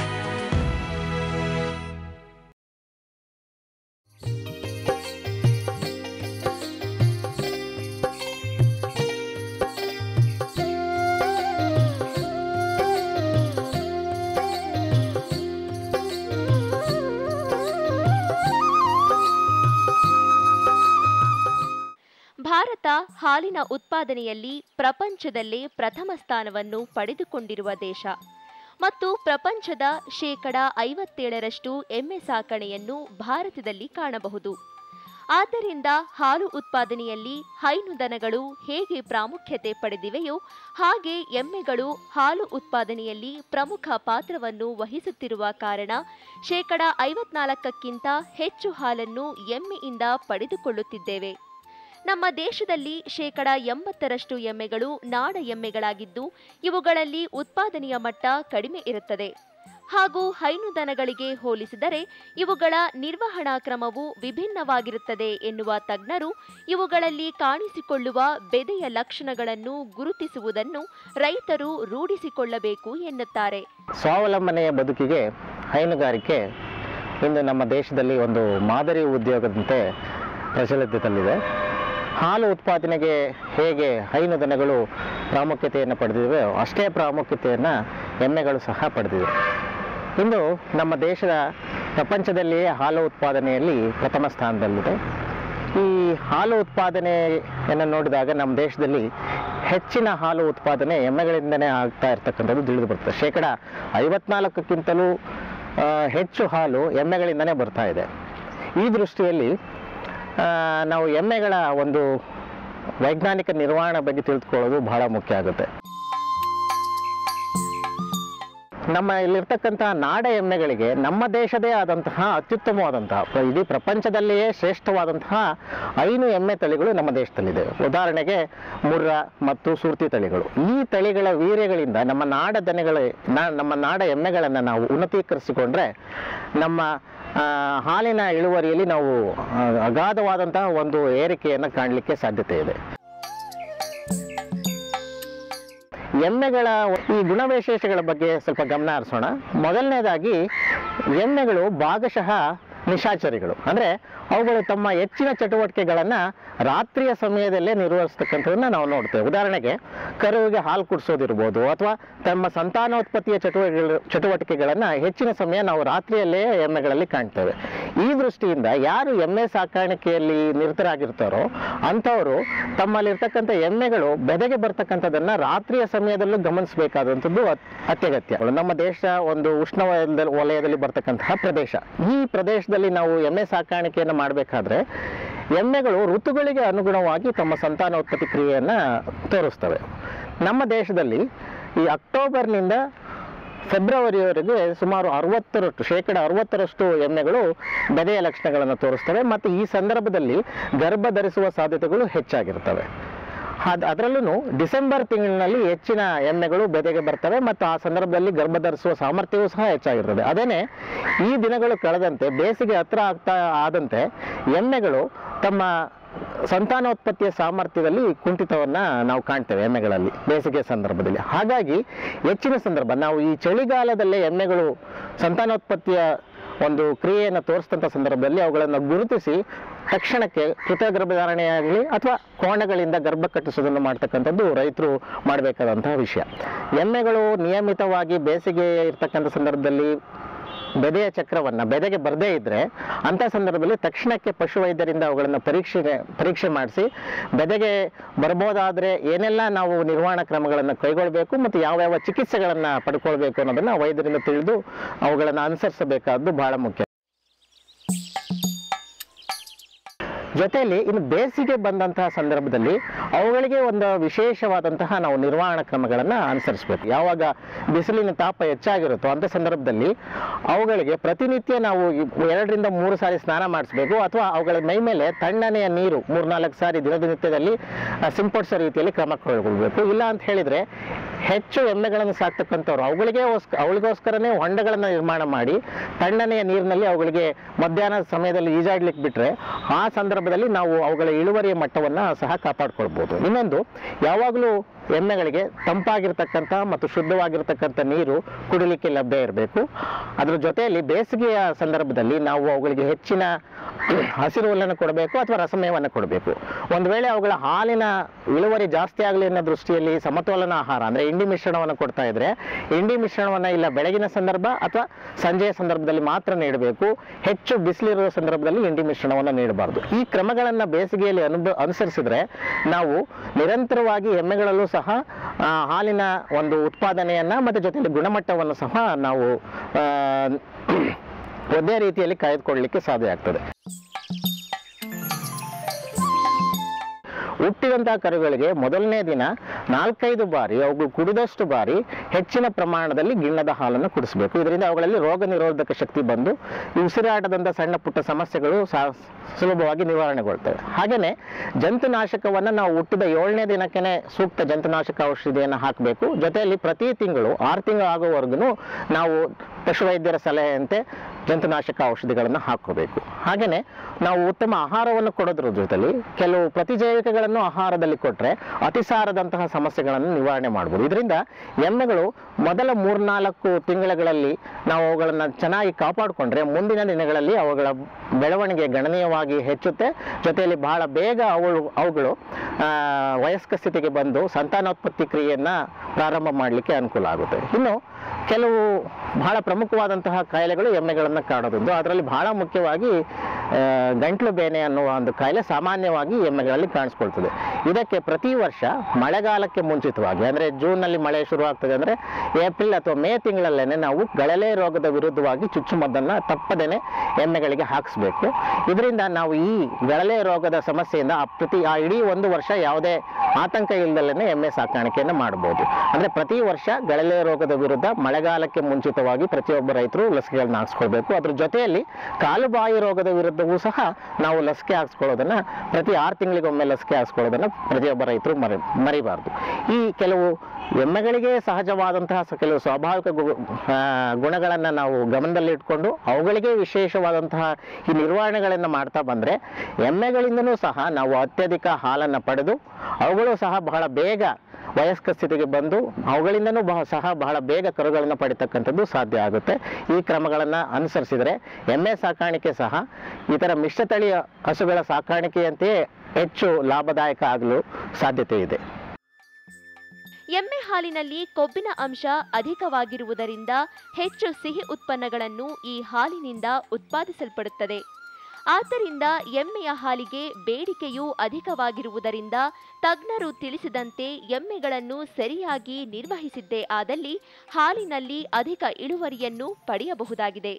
ಭಾರತ ಹಾಲಿನ ಉತ್ಪಾದನೆಯಲ್ಲಿ ಪ್ರಪಂಚದಲ್ಲೇ ಪ್ರಥಮ ಸ್ಥಾನವನ್ನು ಪಡೆದುಕೊಂಡಿರುವ ದೇಶ ಮತ್ತು ಪ್ರಪಂಚದ ಶೇಕಡ ಐವತ್ತೇಳರಷ್ಟು ಎಮ್ಮೆ ಸಾಕಣೆಯನ್ನು ಭಾರತದಲ್ಲಿ ಕಾಣಬಹುದು ಆದ್ದರಿಂದ ಹಾಲು ಉತ್ಪಾದನೆಯಲ್ಲಿ ಹೈನು ದನಗಳು ಹೇಗೆ ಪ್ರಾಮುಖ್ಯತೆ ಪಡೆದಿವೆಯೋ ಹಾಗೆ ಎಮ್ಮೆಗಳು ಹಾಲು ಉತ್ಪಾದನೆಯಲ್ಲಿ ಪ್ರಮುಖ ಪಾತ್ರವನ್ನು ವಹಿಸುತ್ತಿರುವ ಕಾರಣ ಶೇಕಡ ಐವತ್ನಾಲ್ಕಕ್ಕಿಂತ ಹೆಚ್ಚು ಹಾಲನ್ನು ಎಮ್ಮೆಯಿಂದ ಪಡೆದುಕೊಳ್ಳುತ್ತಿದ್ದೇವೆ ನಮ್ಮ ದೇಶದಲ್ಲಿ ಶೇಕಡ ಎಂಬತ್ತರಷ್ಟು ಎಮ್ಮೆಗಳು ನಾಡ ಎಮ್ಮೆಗಳಾಗಿದ್ದು ಇವುಗಳಲ್ಲಿ ಉತ್ಪಾದನೆಯ ಮಟ್ಟ ಕಡಿಮೆ ಇರುತ್ತದೆ ಹಾಗೂ ಹೈನು ದನಗಳಿಗೆ ಹೋಲಿಸಿದರೆ ಇವುಗಳ ನಿರ್ವಹಣಾ ಕ್ರಮವು ವಿಭಿನ್ನವಾಗಿರುತ್ತದೆ ಎನ್ನುವ ತಜ್ಞರು ಇವುಗಳಲ್ಲಿ ಕಾಣಿಸಿಕೊಳ್ಳುವ ಬೆದೆಯ ಲಕ್ಷಣಗಳನ್ನು ಗುರುತಿಸುವುದನ್ನು ರೈತರು ರೂಢಿಸಿಕೊಳ್ಳಬೇಕು ಎನ್ನುತ್ತಾರೆ ಸ್ವಾವಲಂಬನೆಯ ಬದುಕಿಗೆ ಹೈನುಗಾರಿಕೆ ಇಂದು ನಮ್ಮ ದೇಶದಲ್ಲಿ ಒಂದು ಮಾದರಿ ಉದ್ಯೋಗದಂತೆ ಪ್ರಚಲಿತದಲ್ಲಿದೆ ಹಾಲು ಉತ್ಪಾದನೆಗೆ ಹೇಗೆ ಹೈನು ದನಗಳು ಪ್ರಾಮುಖ್ಯತೆಯನ್ನು ಪಡೆದಿವೆ ಅಷ್ಟೇ ಪ್ರಾಮುಖ್ಯತೆಯನ್ನು ಎಮ್ಮೆಗಳು ಸಹ ಪಡೆದಿವೆ ಇಂದು ನಮ್ಮ ದೇಶದ ಪ್ರಪಂಚದಲ್ಲಿಯೇ ಹಾಲು ಉತ್ಪಾದನೆಯಲ್ಲಿ ಪ್ರಥಮ ಸ್ಥಾನದಲ್ಲಿದೆ ಈ ಹಾಲು ಉತ್ಪಾದನೆಯನ್ನು ನೋಡಿದಾಗ ನಮ್ಮ ದೇಶದಲ್ಲಿ ಹೆಚ್ಚಿನ ಹಾಲು ಉತ್ಪಾದನೆ ಎಮ್ಮೆಗಳಿಂದನೇ ಆಗ್ತಾ ಇರ್ತಕ್ಕಂಥದ್ದು ತಿಳಿದು ಬರ್ತದೆ ಶೇಕಡ ಐವತ್ನಾಲ್ಕಕ್ಕಿಂತಲೂ ಆ, ಹೆಚ್ಚು ಹಾಲು ಎಮ್ಮೆಗಳಿಂದನೇ ಬರ್ತಾ ಇದೆ ಈ ದೃಷ್ಟಿಯಲ್ಲಿ ಆ, ನಾವು ಎಮ್ಮೆಗಳ ಒಂದು ವೈಜ್ಞಾನಿಕ ನಿರ್ವಹಣೆ ಬಗ್ಗೆ ತಿಳಿದುಕೊಳ್ಳೋದು ಬಹಳ ಮುಖ್ಯ ಆಗುತ್ತೆ ನಮ್ಮ ಇಲ್ಲಿರ್ತಕ್ಕಂತಹ ನಾಡ ಎಮ್ಮೆಗಳಿಗೆ ನಮ್ಮ ದೇಶದೇ ಆದಂತಹ ಅತ್ಯುತ್ತಮವಾದಂತಹ ಪ್ರ- ಇಡೀ ಪ್ರಪಂಚದಲ್ಲಿಯೇ ಶ್ರೇಷ್ಠವಾದಂತಹ ಐನು ಎಮ್ಮೆ ತಳಿಗಳು ನಮ್ಮ ದೇಶದಲ್ಲಿದೆ ಉದಾಹರಣೆಗೆ ಮುರ್ರಾ ಮತ್ತು ಸುರ್ತಿ ತಳಿಗಳು ಈ ತಳಿಗಳ ವೀರ್ಯಗಳಿಂದ ನಮ್ಮ ನಾಡ ದನಗಳ ನಾ- ನಮ್ಮ ನಾಡ ಎಮ್ಮೆಗಳನ್ನು ನಾವು ಉನ್ನತೀಕರಿಸಿಕೊಂಡ್ರೆ ನಮ್ಮ ಆ, ಹಾಲಿನ ಇಳುವರಿಯಲ್ಲಿ ನಾವು ಆ, ಅಗಾಧವಾದಂತಹ ಒಂದು ಏರಿಕೆಯನ್ನು ಕಾಣಲಿಕ್ಕೆ ಸಾಧ್ಯತೆ ಇದೆ ಎಮ್ಮೆಗಳ ಈ ಗುಣವಿಶೇಷಗಳ ಬಗ್ಗೆ ಸ್ವಲ್ಪ ಗಮನ ಹರಿಸೋಣ ಮೊದಲನೇದಾಗಿ ಎಮ್ಮೆಗಳು ಭಾಗಶಃ ನಿಶಾಚರಿಗಳು ಅಂದರೆ ಅವುಗಳು ತಮ್ಮ ಹೆಚ್ಚಿನ ಚಟುವಟಿಕೆಗಳನ್ನು ರಾತ್ರಿಯ ಸಮಯದಲ್ಲೇ ನಿರ್ವಹಿಸ್ತಕ್ಕಂಥದ್ದನ್ನ ನಾವು ನೋಡ್ತೇವೆ ಉದಾಹರಣೆಗೆ ಕರುವಿಗೆ ಹಾಲು ಕುಡಿಸೋದಿರ್ಬೋದು ಅಥವಾ ತಮ್ಮ ಸಂತಾನೋತ್ಪತ್ತಿಯ ಚಟುವಟಿಕೆಗಳು ಚಟುವಟಿಕೆಗಳನ್ನು ಹೆಚ್ಚಿನ ಸಮಯ ನಾವು ರಾತ್ರಿಯಲ್ಲೇ ಎಮ್ಮೆಗಳಲ್ಲಿ ಕಾಣ್ತೇವೆ ಈ ದೃಷ್ಟಿಯಿಂದ ಯಾರು ಎಮ್ಮೆ ಸಾಕಾಣಿಕೆಯಲ್ಲಿ ನಿರತರಾಗಿರ್ತಾರೋ ಅಂಥವರು ತಮ್ಮಲ್ಲಿರ್ತಕ್ಕಂಥ ಎಮ್ಮೆಗಳು ಬೆದೆಗೆ ಬರ್ತಕ್ಕಂಥದ್ದನ್ನ ರಾತ್ರಿಯ ಸಮಯದಲ್ಲೂ ಗಮನಿಸಬೇಕಾದಂಥದ್ದು ಅತ್- ಅತ್ಯಗತ್ಯ ನಮ್ಮ ದೇಶ ಒಂದು ಉಷ್ಣ ವಲಯದಲ್ಲಿ ವಲಯದಲ್ಲಿ ಬರ್ತಕ್ಕಂತಹ ಪ್ರದೇಶ ಈ ಪ್ರದೇಶದಲ್ಲಿ ನಾವು ಎಮ್ಮೆ ಸಾಕಾಣಿಕೆಯನ್ನು ಮಾಡಬೇಕಾದ್ರೆ ಎಮ್ಮೆಗಳು ಋತುಗಳಿಗೆ ಅನುಗುಣವಾಗಿ ತಮ್ಮ ಸಂತಾನೋತ್ಪತ್ತಿ ಕ್ರಿಯೆಯನ್ನು ತೋರಿಸ್ತವೆ ನಮ್ಮ ದೇಶದಲ್ಲಿ ಈ ಅಕ್ಟೋಬರ್ನಿಂದ ಫೆಬ್ರವರಿವರೆಗೆ ಸುಮಾರು ಅರವತ್ತರಷ್ಟು ಶೇಕಡ ಅರವತ್ತರಷ್ಟು ಎಮ್ಮೆಗಳು ಬೆದೆಯ ಲಕ್ಷಣಗಳನ್ನು ತೋರಿಸ್ತವೆ ಮತ್ತು ಈ ಸಂದರ್ಭದಲ್ಲಿ ಗರ್ಭ ಧರಿಸುವ ಸಾಧ್ಯತೆಗಳು ಹೆಚ್ಚಾಗಿರ್ತವೆ ಅದ್ ಅದರಲ್ಲೂ ಡಿಸೆಂಬರ್ ತಿಂಗಳಿನಲ್ಲಿ ಹೆಚ್ಚಿನ ಎಮ್ಮೆಗಳು ಬೆದೆಗೆ ಬರ್ತವೆ ಮತ್ತು ಆ ಸಂದರ್ಭದಲ್ಲಿ ಗರ್ಭ ಧರಿಸುವ ಸಾಮರ್ಥ್ಯವೂ ಸಹ ಹೆಚ್ಚಾಗಿರ್ತದೆ ಅದೇನೆ ಈ ದಿನಗಳು ಕಳೆದಂತೆ ಬೇಸಿಗೆ ಹತ್ರ ಆಗ್ತಾ ಆದಂತೆ ಎಮ್ಮೆಗಳು ತಮ್ಮ ಸಂತಾನೋತ್ಪತ್ತಿಯ ಸಾಮರ್ಥ್ಯದಲ್ಲಿ ಕುಂಠಿತವನ್ನ ನಾವು ಕಾಣ್ತೇವೆ ಎಮ್ಮೆಗಳಲ್ಲಿ ಬೇಸಿಗೆ ಸಂದರ್ಭದಲ್ಲಿ ಹಾಗಾಗಿ ಹೆಚ್ಚಿನ ಸಂದರ್ಭ ನಾವು ಈ ಚಳಿಗಾಲದಲ್ಲೇ ಎಮ್ಮೆಗಳು ಸಂತಾನೋತ್ಪತ್ತಿಯ ಒಂದು ಕ್ರಿಯೆಯನ್ನು ತೋರಿಸಿದಂಥ ಸಂದರ್ಭದಲ್ಲಿ ಅವುಗಳನ್ನು ಗುರುತಿಸಿ ತಕ್ಷಣಕ್ಕೆ ಕೃತ ಗರ್ಭಧಾರಣೆಯಾಗಲಿ ಅಥವಾ ಕೋಣಗಳಿಂದ ಗರ್ಭ ಕಟ್ಟಿಸೋದನ್ನು ಮಾಡ್ತಕ್ಕಂಥದ್ದು ರೈತರು ಮಾಡಬೇಕಾದಂತಹ ವಿಷಯ ಎಮ್ಮೆಗಳು ನಿಯಮಿತವಾಗಿ ಬೇಸಿಗೆ ಇರ್ತಕ್ಕಂಥ ಸಂದರ್ಭದಲ್ಲಿ ಬೆದೆಯ ಚಕ್ರವನ್ನು ಬೆದೆಗೆ ಬರದೇ ಇದ್ದರೆ ಅಂಥ ಸಂದರ್ಭದಲ್ಲಿ ತಕ್ಷಣಕ್ಕೆ ಪಶುವೈದ್ಯರಿಂದ ಅವುಗಳನ್ನು ಪರೀಕ್ಷೆ ಪರೀಕ್ಷೆ ಮಾಡಿಸಿ ಬೆದೆಗೆ ಬರ್ಬೋದಾದರೆ ಏನೆಲ್ಲ ನಾವು ನಿರ್ವಹಣಾ ಕ್ರಮಗಳನ್ನು ಕೈಗೊಳ್ಳಬೇಕು ಮತ್ತು ಯಾವ್ಯಾವ ಚಿಕಿತ್ಸೆಗಳನ್ನು ಪಡ್ಕೊಳ್ಬೇಕು ಅನ್ನೋದನ್ನು ವೈದ್ಯರಿಂದ ತಿಳಿದು ಅವುಗಳನ್ನು ಅನುಸರಿಸಬೇಕಾದ್ದು ಬಹಳ ಮುಖ್ಯ ಜೊತೆಯಲ್ಲಿ ಇನ್ನು ಬೇಸಿಗೆ ಬಂದಂತಹ ಸಂದರ್ಭದಲ್ಲಿ ಅವುಗಳಿಗೆ ಒಂದು ವಿಶೇಷವಾದಂತಹ ನಾವು ನಿರ್ವಹಣಾ ಕ್ರಮಗಳನ್ನು ಅನುಸರಿಸಬೇಕು ಯಾವಾಗ ಬಿಸಿಲಿನ ತಾಪ ಹೆಚ್ಚಾಗಿರುತ್ತೋ ಅಂಥ ಸಂದರ್ಭದಲ್ಲಿ ಅವುಗಳಿಗೆ ಪ್ರತಿನಿತ್ಯ ನಾವು ಈ ಎರಡರಿಂದ ಮೂರು ಸಾರಿ ಸ್ನಾನ ಮಾಡಿಸ್ಬೇಕು ಅಥವಾ ಅವುಗಳ ಮೈ ಮೇಲೆ ತಣ್ಣನೆಯ ನೀರು ಮೂರ್ನಾಲ್ಕು ಸಾರಿ ದಿನನಿತ್ಯದಲ್ಲಿ ಆ, ಸಿಂಪಡಿಸೋ ರೀತಿಯಲ್ಲಿ ಕ್ರಮ ಕೈಗೊಳ್ಬೇಕು ಇಲ್ಲ ಅಂತ ಹೇಳಿದರೆ ಹೆಚ್ಚು ಎಮ್ಮೆಗಳನ್ನು ಸಾಕ್ತಕ್ಕಂಥವ್ರು ಅವುಗಳಿಗೆ ಅವಳಿಗೋಸ್ಕರನೇ ಹೊಂಡಗಳನ್ನು ನಿರ್ಮಾಣ ಮಾಡಿ ತಣ್ಣನೆಯ ನೀರಿನಲ್ಲಿ ಅವುಗಳಿಗೆ ಮಧ್ಯಾಹ್ನದ ಸಮಯದಲ್ಲಿ ಈಜಾಡ್ಲಿಕ್ಕೆ ಬಿಟ್ಟರೆ ಆ ಸಂದರ್ಭದಲ್ಲಿ ನಾವು ಅವುಗಳ ಇಳುವರಿಯ ಮಟ್ಟವನ್ನು ಸಹ ಕಾಪಾಡ್ಕೊಳ್ಬೋದು ಇನ್ನೊಂದು ಯಾವಾಗಲೂ ಎಮ್ಮೆಗಳಿಗೆ ತಂಪಾಗಿರ್ತಕ್ಕಂಥ ಮತ್ತು ಶುದ್ಧವಾಗಿರ್ತಕ್ಕಂಥ ನೀರು ಕುಡಿಲಿಕ್ಕೆ ಲಭ್ಯ ಇರಬೇಕು ಅದರ ಜೊತೆಯಲ್ಲಿ ಬೇಸಿಗೆಯ ಸಂದರ್ಭದಲ್ಲಿ ನಾವು ಅವುಗಳಿಗೆ ಹೆಚ್ಚಿನ ಹಸಿರು ಹುಲ್ಲನ್ನು ಕೊಡಬೇಕು ಅಥವಾ ರಸಮೇವನ್ನು ಕೊಡಬೇಕು ಒಂದು ವೇಳೆ ಅವುಗಳ ಹಾಲಿನ ಇಳುವರಿ ಜಾಸ್ತಿ ಆಗಲಿ ಅನ್ನೋ ದೃಷ್ಟಿಯಲ್ಲಿ ಸಮತೋಲನ ಆಹಾರ ಅಂದರೆ ಇಂಡಿ ಮಿಶ್ರಣವನ್ನು ಕೊಡ್ತಾ ಇದ್ರೆ ಇಂಡಿ ಮಿಶ್ರಣವನ್ನು ಇಲ್ಲ ಬೆಳಗಿನ ಸಂದರ್ಭ ಅಥವಾ ಸಂಜೆಯ ಸಂದರ್ಭದಲ್ಲಿ ಮಾತ್ರ ನೀಡಬೇಕು ಹೆಚ್ಚು ಬಿಸಿಲಿರುವ ಸಂದರ್ಭದಲ್ಲಿ ಇಂಡಿ ಮಿಶ್ರಣವನ್ನು ನೀಡಬಾರ್ದು ಈ ಕ್ರಮಗಳನ್ನು ಬೇಸಿಗೆಯಲ್ಲಿ ಅನುಭ ಅನುಸರಿಸಿದ್ರೆ ನಾವು ನಿರಂತರವಾಗಿ ಎಮ್ಮೆಗಳಲ್ಲೂ ಸಹ ಆ, ಹಾಲಿನ ಒಂದು ಉತ್ಪಾದನೆಯನ್ನ ಮತ್ತು ಜೊತೆಯಲ್ಲಿ ಗುಣಮಟ್ಟವನ್ನು ಸಹ ನಾವು ಆ, ಒಂದೇ ರೀತಿಯಲ್ಲಿ ಕಾಯ್ದುಕೊಳ್ಳಲಿಕ್ಕೆ ಸಾಧ್ಯ ಆಗ್ತದೆ ಹುಟ್ಟಿದಂತಹ ಕರುಗಳಿಗೆ ಮೊದಲನೇ ದಿನ ನಾಲ್ಕೈದು ಬಾರಿ ಅವುಗಳು ಕುಡಿದಷ್ಟು ಬಾರಿ ಹೆಚ್ಚಿನ ಪ್ರಮಾಣದಲ್ಲಿ ಗಿಣ್ಣದ ಹಾಲನ್ನು ಕುಡಿಸಬೇಕು ಇದರಿಂದ ಅವುಗಳಲ್ಲಿ ರೋಗ ನಿರೋಧಕ ಶಕ್ತಿ ಬಂದು ಈ ಉಸಿರಾಟದಂಥ ಸಣ್ಣ ಪುಟ್ಟ ಸಮಸ್ಯೆಗಳು ಸಾ- ಸುಲಭವಾಗಿ ನಿವಾರಣೆಗೊಳ್ತವೆ ಹಾಗೆಯೇ ಜಂತುನಾಶಕವನ್ನು ನಾವು ಹುಟ್ಟಿದ ಏಳನೇ ದಿನಕ್ಕೆ ಸೂಕ್ತ ಜಂತುನಾಶಕ ಔಷಧಿಯನ್ನು ಹಾಕಬೇಕು ಜೊತೆಯಲ್ಲಿ ಪ್ರತಿ ತಿಂಗಳು ಆರು ತಿಂಗಳು ಆಗೋವರೆಗೂ ನಾವು ಪಶುವೈದ್ಯರ ಸಲಹೆಯಂತೆ ಜಂತುನಾಶಕ ಔಷಧಿಗಳನ್ನು ಹಾಕೋಬೇಕು ಹಾಗೆಯೇ ನಾವು ಉತ್ತಮ ಆಹಾರವನ್ನು ಕೊಡೋದ್ರ ಜೊತೆಲಿ ಕೆಲವು ಪ್ರತಿಜೈವಿಕಗಳನ್ನು ಆಹಾರದಲ್ಲಿ ಕೊಟ್ಟರೆ ಅತಿಸಾರದಂತಹ ಸಮಸ್ಯೆಗಳನ್ನು ನಿವಾರಣೆ ಮಾಡ್ಬೋದು ಇದರಿಂದ ಎಮ್ಮೆಗಳು ಮೊದಲ ಮೂರ್ನಾಲ್ಕು ತಿಂಗಳುಗಳಲ್ಲಿ ನಾವು ಅವುಗಳನ್ನು ಚೆನ್ನಾಗಿ ಕಾಪಾಡಿಕೊಂಡ್ರೆ ಮುಂದಿನ ದಿನಗಳಲ್ಲಿ ಅವುಗಳ ಬೆಳವಣಿಗೆ ಗಣನೀಯವಾಗಿ ಹೆಚ್ಚುತ್ತೆ ಜೊತೆಯಲ್ಲಿ ಬಹಳ ಬೇಗ ಅವಳು ಅವುಗಳು ಆ, ವಯಸ್ಕ ಸ್ಥಿತಿಗೆ ಬಂದು ಸಂತಾನೋತ್ಪತ್ತಿ ಕ್ರಿಯೆಯನ್ನು ಪ್ರಾರಂಭ ಮಾಡಲಿಕ್ಕೆ ಅನುಕೂಲ ಆಗುತ್ತೆ ಇನ್ನು ಕೆಲವು ಬಹಳ ಪ್ರಮುಖವಾದಂತಹ ಕಾಯಿಲೆಗಳು ಎಮ್ಮೆಗಳನ್ನು ಕಾಡೋದುಂಟು ಅದರಲ್ಲಿ ಬಹಳ ಮುಖ್ಯವಾಗಿ ಆ, ಗಂಟ್ಲು ಬೇನೆ ಅನ್ನುವ ಒಂದು ಕಾಯಿಲೆ ಸಾಮಾನ್ಯವಾಗಿ ಎಮ್ಮೆಗಳಲ್ಲಿ ಕಾಣಿಸ್ಕೊಳ್ತದೆ ಇದಕ್ಕೆ ಪ್ರತಿ ವರ್ಷ ಮಳೆಗಾಲಕ್ಕೆ ಮುಂಚಿತವಾಗಿ ಅಂದರೆ ಜೂನ್ನಲ್ಲಿ ಮಳೆ ಶುರು ಆಗ್ತದೆ ಅಂದರೆ ಏಪ್ರಿಲ್ ಅಥವಾ ಮೇ ತಿಂಗಳಲ್ಲೇನೆ ನಾವು ಗಳಲೆ ರೋಗದ ವಿರುದ್ಧವಾಗಿ ಚುಚ್ಚುಮದ್ದನ್ನು ತಪ್ಪದೇನೆ ಎಮ್ಮೆಗಳಿಗೆ ಹಾಕಿಸ್ಬೇಕು ಇದರಿಂದ ನಾವು ಈ ಗಳಲೆ ರೋಗದ ಸಮಸ್ಯೆಯಿಂದ ಆ ಪ್ರತಿ ಆ ಇಡೀ ಒಂದು ವರ್ಷ ಯಾವುದೇ ಆತಂಕ ಇಲ್ಲದಲ್ಲೇ ಎಮ್ಮೆ ಸಾಕಾಣಿಕೆಯನ್ನು ಮಾಡ್ಬೋದು ಅಂದರೆ ಪ್ರತಿ ವರ್ಷ ಗಳಲೆ ರೋಗದ ವಿರುದ್ಧ ಮಳೆಗಾಲಕ್ಕೆ ಮುಂಚಿತವಾಗಿ ಪ್ರತಿಯೊಬ್ಬ ರೈತರು ಲಸಿಕೆಗಳನ್ನ ಹಾಕ್ಸ್ಕೊಳ್ಬೇಕು ಅದ್ರ ಜೊತೆಯಲ್ಲಿ ಕಾಲುಬಾಯಿ ರೋಗದ ವಿರುದ್ಧವೂ ಸಹ ನಾವು ಲಸಿಕೆ ಹಾಕ್ಸ್ಕೊಳ್ಳೋದನ್ನ ಪ್ರತಿ ಆರು ತಿಂಗಳಿಗೊಮ್ಮೆ ಲಸಿಕೆ ಹಾಕ್ಸ್ಕೊಳ್ಳೋದನ್ನ ಪ್ರತಿಯೊಬ್ಬ ರೈತರು ಮರಿ ಮರಿಬಾರ್ದು ಈ ಕೆಲವು ಎಮ್ಮೆಗಳಿಗೆ ಸಹಜವಾದಂತಹ ಸ- ಕೆಲವು ಸ್ವಾಭಾವಿಕ ಗು- ಆ, ಗುಣಗಳನ್ನ ನಾವು ಗಮನದಲ್ಲಿ ಇಟ್ಕೊಂಡು ಅವುಗಳಿಗೆ ವಿಶೇಷವಾದಂತಹ ಈ ನಿರ್ವಹಣೆಗಳನ್ನು ಮಾಡ್ತಾ ಬಂದ್ರೆ ಎಮ್ಮೆಗಳಿಂದನೂ ಸಹ ನಾವು ಅತ್ಯಧಿಕ ಹಾಲನ್ನು ಪಡೆದು ಅವುಗಳು ಸಹ ಬಹಳ ಬೇಗ ವಯಸ್ಕ ಸ್ಥಿತಿಗೆ ಬಂದು ಅವುಗಳಿಂದನೂ ಬಹ ಸಹ ಬಹಳ ಬೇಗ ಕರುಗಳನ್ನು ಪಡಿತಕ್ಕಂಥದ್ದು ಸಾಧ್ಯ ಆಗುತ್ತೆ ಈ ಕ್ರಮಗಳನ್ನು ಅನುಸರಿಸಿದರೆ ಎಮ್ಮೆ ಸಾಕಾಣಿಕೆ ಸಹ ಇತರ ಮಿಶ್ರತಳಿಯ ಹಸುಗಳ ಸಾಕಾಣಿಕೆಯಂತೆಯೇ ಹೆಚ್ಚು ಲಾಭದಾಯಕ ಆಗಲು ಸಾಧ್ಯತೆ ಇದೆ ಎಮ್ಮೆ ಹಾಲಿನಲ್ಲಿ ಕೊಬ್ಬಿನ ಅಂಶ ಅಧಿಕವಾಗಿರುವುದರಿಂದ ಹೆಚ್ಚು ಸಿಹಿ ಉತ್ಪನ್ನಗಳನ್ನು ಈ ಹಾಲಿನಿಂದ ಉತ್ಪಾದಿಸಲ್ಪಡುತ್ತದೆ ಆದ್ದರಿಂದ ಎಮ್ಮೆಯ ಹಾಲಿಗೆ ಬೇಡಿಕೆಯೂ ಅಧಿಕವಾಗಿರುವುದರಿಂದ ತಜ್ಞರು ತಿಳಿಸಿದಂತೆ ಎಮ್ಮೆಗಳನ್ನು ಸರಿಯಾಗಿ ನಿರ್ವಹಿಸಿದ್ದೇ ಆದಲ್ಲಿ ಹಾಲಿನಲ್ಲಿ ಅಧಿಕ ಇಳುವರಿಯನ್ನು ಪಡೆಯಬಹುದಾಗಿದೆ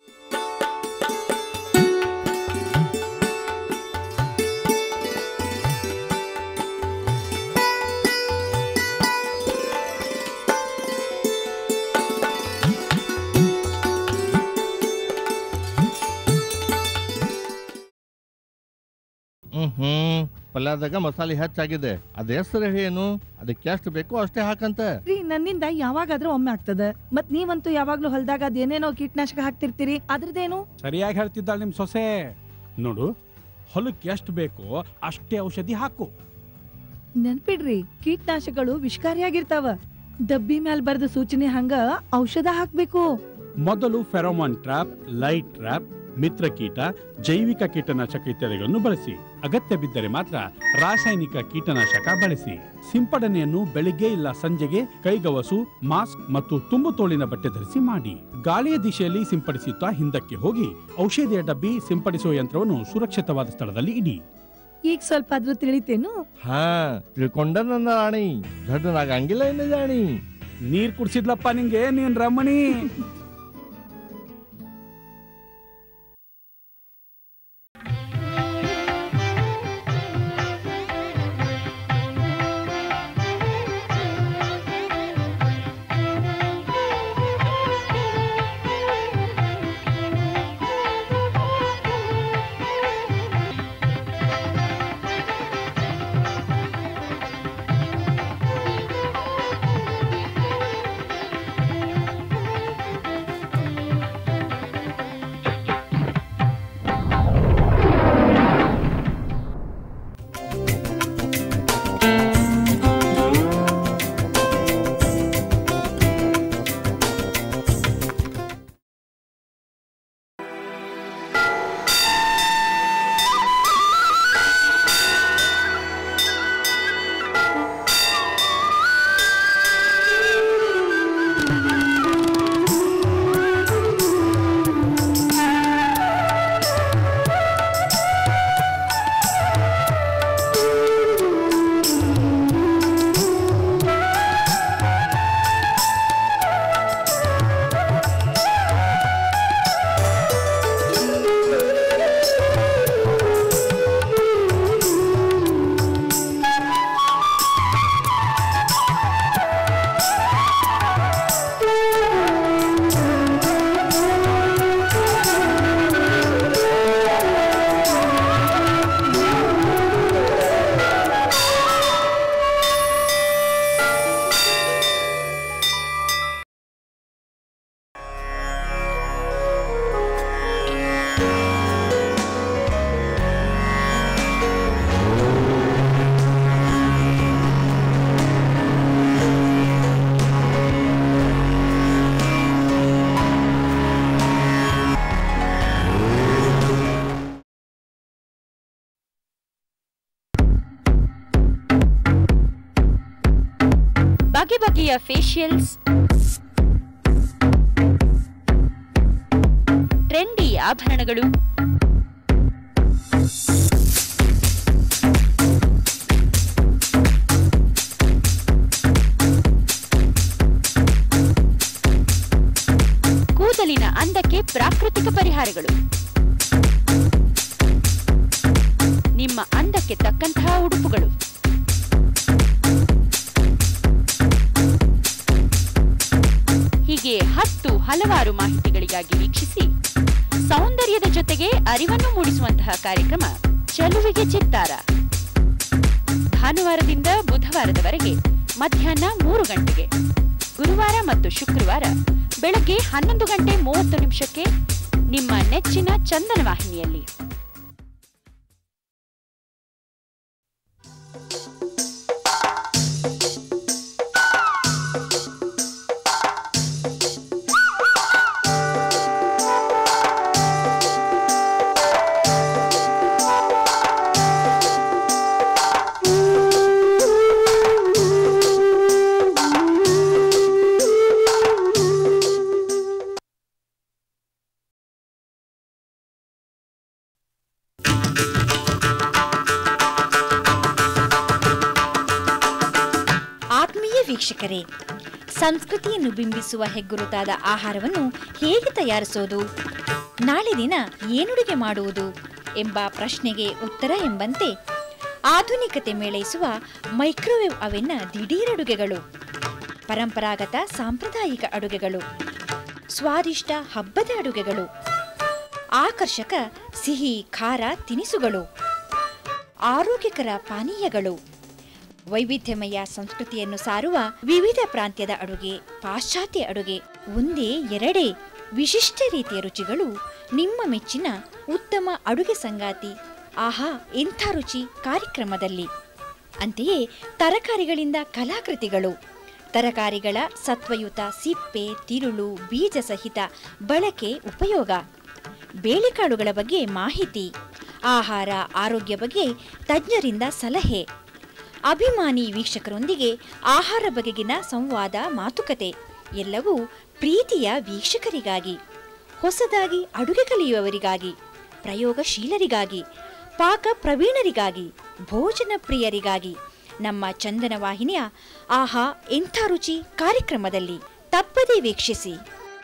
ಹ್ಮ್ ಹ್ಮ್ ಪಲ್ಯದಾಗ ಮಸಾಲೆ ಹೆಚ್ಚಾಗಿದೆ ಅದ ಹೆಸರು ಏನು ಅದಕ್ಕೆ ಎಷ್ಟು ಬೇಕೋ ಅಷ್ಟೇ ಹಾಕಂತ ರೀ ನನ್ನಿಂದ ಯಾವಾಗಾದ್ರೂ ಒಮ್ಮೆ ಆಗ್ತದ ಮತ್ ನೀವಂತೂ ಯಾವಾಗ್ಲೂ ಹೊಲ್ದಾಗ ಅದೇನೇನೋ ಕೀಟನಾಶಕ ಹಾಕ್ತಿರ್ತೀರಿ ಅದ್ರದ್ದೇನು ಸರಿಯಾಗಿ ಹೇಳ್ತಿದ್ದಾಳೆ ನಿಮ್ ಸೊಸೆ ನೋಡು ಹೊಲಕ್ಕೆ ಎಷ್ಟು ಬೇಕೋ ಅಷ್ಟೇ ಔಷಧಿ ಹಾಕು ನೆನ್ಪಿಡ್ರಿ ಕೀಟನಾಶಕಗಳು ವಿಷಕಾರಿಯಾಗಿರ್ತಾವ ಡಬ್ಬಿ ಮ್ಯಾಲ್ ಬರ್ದ ಸೂಚನೆ ಹಂಗ ಔಷಧ ಹಾಕ್ಬೇಕು ಮೊದಲು ಫೆರೋಮಾನ್ ಟ್ರಾಪ್ ಲೈಟ್ ಟ್ರಾಪ್ ಮಿತ್ರ ಕೀಟ ಜೈವಿಕ ಕೀಟನಾಶಕ ಇತ್ಯಾದಿಗಳನ್ನು ಬಳಸಿ ಅಗತ್ಯ ಬಿದ್ದರೆ ಮಾತ್ರ ರಾಸಾಯನಿಕ ಕೀಟನಾಶಕ ಬಳಸಿ ಸಿಂಪಡಣೆಯನ್ನು ಬೆಳಿಗ್ಗೆ ಇಲ್ಲ ಸಂಜೆಗೆ ಕೈಗವಸು ಮಾಸ್ಕ್ ಮತ್ತು ತುಂಬು ತೋಳಿನ ಬಟ್ಟೆ ಧರಿಸಿ ಮಾಡಿ ಗಾಳಿಯ ದಿಶೆಯಲ್ಲಿ ಸಿಂಪಡಿಸುತ್ತಾ ಹಿಂದಕ್ಕೆ ಹೋಗಿ ಔಷಧಿಯ ಡಬ್ಬಿ ಸಿಂಪಡಿಸುವ ಯಂತ್ರವನ್ನು ಸುರಕ್ಷಿತವಾದ ಸ್ಥಳದಲ್ಲಿ ಇಡಿ ಈಗ ಸ್ವಲ್ಪ ಆದ್ರೂ ತಿಳಿತೇನು ಹಾ ತಿಳ್ಕೊಂಡ ನನ್ನ ರಾಣಿ ದೊಡ್ಡನಾಗಂಗಿಲ್ಲ ಇನ್ನು ಜಾಣಿ ನೀರ್ ಕುಡ್ಸಿದ್ಲಪ್ಪ ನಿಂಗೆ ನೀನ್ ರಮಣಿ ಬಗೆ ಬಗೆಯ ಫೇಶಿಯಲ್ಸ್ ಟ್ರೆಂಡಿ ಆಭರಣಗಳು ಕೂದಲಿನ ಅಂದಕ್ಕೆ ಪ್ರಾಕೃತಿಕ ಪರಿಹಾರಗಳು ನಿಮ್ಮ ಅಂದಕ್ಕೆ ತಕ್ಕಂತಹ ಉಡುಪುಗಳು ಹೀಗೆ ಹತ್ತು ಹಲವಾರು ಮಾಹಿತಿಗಳಿಗಾಗಿ ವೀಕ್ಷಿಸಿ ಸೌಂದರ್ಯದ ಜೊತೆಗೆ ಅರಿವನ್ನು ಮೂಡಿಸುವಂತಹ ಕಾರ್ಯಕ್ರಮ ಚೆಲುವಿಗೆ ಚಿತ್ತಾರ ಭಾನುವಾರದಿಂದ ಬುಧವಾರದವರೆಗೆ ಮಧ್ಯಾಹ್ನ ಮೂರು ಗಂಟೆಗೆ ಗುರುವಾರ ಮತ್ತು ಶುಕ್ರವಾರ ಬೆಳಗ್ಗೆ ಹನ್ನೊಂದು ಗಂಟೆ ಮೂವತ್ತು ನಿಮಿಷಕ್ಕೆ ನಿಮ್ಮ ನೆಚ್ಚಿನ ಚಂದನ ವಾಹಿನಿಯಲ್ಲಿ ಆತ್ಮೀಯ ವೀಕ್ಷಕರೇ ಸಂಸ್ಕೃತಿಯನ್ನು ಬಿಂಬಿಸುವ ಹೆಗ್ಗುರುತಾದ ಆಹಾರವನ್ನು ಹೇಗೆ ತಯಾರಿಸೋದು ನಾಳೆ ದಿನ ಏನುಡುಗೆ ಮಾಡುವುದು ಎಂಬ ಪ್ರಶ್ನೆಗೆ ಉತ್ತರ ಎಂಬಂತೆ ಆಧುನಿಕತೆ ಮೇಳೈಸುವ ಮೈಕ್ರೋವೇವ್ ಅವೆನ್ನ ದಿಢೀರ್ ಅಡುಗೆಗಳು ಪರಂಪರಾಗತ ಸಾಂಪ್ರದಾಯಿಕ ಅಡುಗೆಗಳು ಸ್ವಾದಿಷ್ಟ ಹಬ್ಬದ ಅಡುಗೆಗಳು ಆಕರ್ಷಕ ಸಿಹಿ ಖಾರ ತಿನಿಸುಗಳು ಆರೋಗ್ಯಕರ ಪಾನೀಯಗಳು ವೈವಿಧ್ಯಮಯ ಸಂಸ್ಕೃತಿಯನ್ನು ಸಾರುವ ವಿವಿಧ ಪ್ರಾಂತ್ಯದ ಅಡುಗೆ ಪಾಶ್ಚಾತ್ಯ ಅಡುಗೆ ಒಂದೇ ಎರಡೇ ವಿಶಿಷ್ಟ ರೀತಿಯ ರುಚಿಗಳು ನಿಮ್ಮ ಮೆಚ್ಚಿನ ಉತ್ತಮ ಅಡುಗೆ ಸಂಗಾತಿ ಆಹಾ ಎಂಥ ರುಚಿ ಕಾರ್ಯಕ್ರಮದಲ್ಲಿ ಅಂತೆಯೇ ತರಕಾರಿಗಳಿಂದ ಕಲಾಕೃತಿಗಳು ತರಕಾರಿಗಳ ಸತ್ವಯುತ ಸಿಪ್ಪೆ ತಿರುಳು ಬೀಜ ಸಹಿತ ಬಳಕೆ ಉಪಯೋಗ ಬೇಳೆಕಾಳುಗಳ ಬಗ್ಗೆ ಮಾಹಿತಿ ಆಹಾರ ಆರೋಗ್ಯ ಬಗ್ಗೆ ತಜ್ಞರಿಂದ ಸಲಹೆ ಅಭಿಮಾನಿ ವೀಕ್ಷಕರೊಂದಿಗೆ ಆಹಾರ ಬಗೆಗಿನ ಸಂವಾದ ಮಾತುಕತೆ ಎಲ್ಲವೂ ಪ್ರೀತಿಯ ವೀಕ್ಷಕರಿಗಾಗಿ ಹೊಸದಾಗಿ ಅಡುಗೆ ಕಲಿಯುವವರಿಗಾಗಿ ಪ್ರಯೋಗಶೀಲರಿಗಾಗಿ ಪಾಕ ಪ್ರವೀಣರಿಗಾಗಿ ಭೋಜನ ಪ್ರಿಯರಿಗಾಗಿ ನಮ್ಮ ಚಂದನ ವಾಹಿನಿಯ ಆಹಾ ಎಂಥ ರುಚಿ ಕಾರ್ಯಕ್ರಮದಲ್ಲಿ ತಪ್ಪದೇ ವೀಕ್ಷಿಸಿ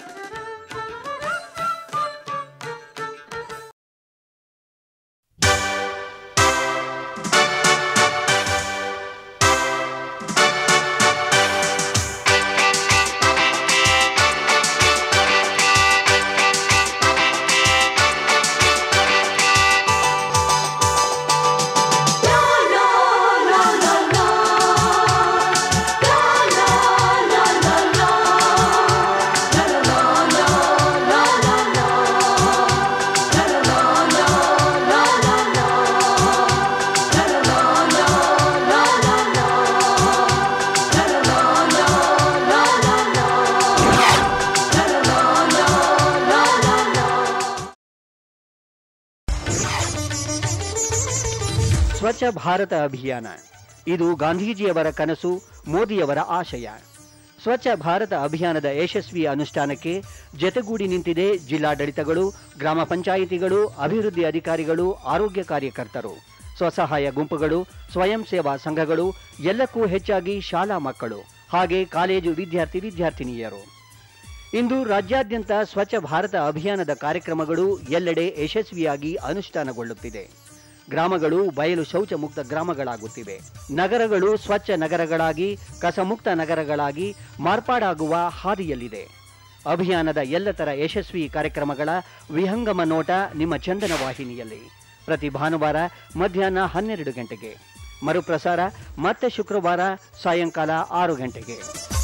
ಸ್ವಚ್ಛ ಭಾರತ ಅಭಿಯಾನ ಇದು ಗಾಂಧೀಜಿಯವರ ಕನಸು ಮೋದಿಯವರ ಆಶಯ ಸ್ವಚ್ಛ ಭಾರತ ಅಭಿಯಾನದ ಯಶಸ್ವಿ ಅನುಷ್ಠಾನಕ್ಕೆ ಜತೆಗೂಡಿ ನಿಂತಿದೆ ಜಿಲ್ಲಾಡಳಿತಗಳು ಗ್ರಾಮ ಪಂಚಾಯಿತಿಗಳು ಅಭಿವೃದ್ಧಿ ಅಧಿಕಾರಿಗಳು ಆರೋಗ್ಯ ಕಾರ್ಯಕರ್ತರು ಸ್ವಸಹಾಯ ಗುಂಪುಗಳು ಸ್ವಯಂ ಸೇವಾ ಸಂಘಗಳು ಎಲ್ಲಕ್ಕೂ ಹೆಚ್ಚಾಗಿ ಶಾಲಾ ಮಕ್ಕಳು ಹಾಗೆ ಕಾಲೇಜು ವಿದ್ಯಾರ್ಥಿ ವಿದ್ಯಾರ್ಥಿನಿಯರು ಇಂದು ರಾಜ್ಯಾದ್ಯಂತ ಸ್ವಚ್ಛ ಭಾರತ ಅಭಿಯಾನದ ಕಾರ್ಯಕ್ರಮಗಳು ಎಲ್ಲೆಡೆ ಯಶಸ್ವಿಯಾಗಿ ಅನುಷ್ಠಾನಗೊಳ್ಳುತ್ತಿದೆ ಗ್ರಾಮಗಳು ಬಯಲು ಶೌಚ ಮುಕ್ತ ಗ್ರಾಮಗಳಾಗುತ್ತಿವೆ ನಗರಗಳು ಸ್ವಚ್ಛ ನಗರಗಳಾಗಿ ಕಸಮುಕ್ತ ನಗರಗಳಾಗಿ ಮಾರ್ಪಾಡಾಗುವ ಹಾದಿಯಲ್ಲಿದೆ ಅಭಿಯಾನದ ಎಲ್ಲತರ ಯಶಸ್ವಿ ಕಾರ್ಯಕ್ರಮಗಳ ವಿಹಂಗಮ ನೋಟ ನಿಮ್ಮ ಚಂದನ ವಾಹಿನಿಯಲ್ಲಿ ಪ್ರತಿ ಭಾನುವಾರ ಮಧ್ಯಾಹ್ನ ಹನ್ನೆರಡು ಗಂಟೆಗೆ ಮರುಪ್ರಸಾರ ಮತ್ತೆ ಶುಕ್ರವಾರ ಸಾಯಂಕಾಲ ಆರು ಗಂಟೆಗೆ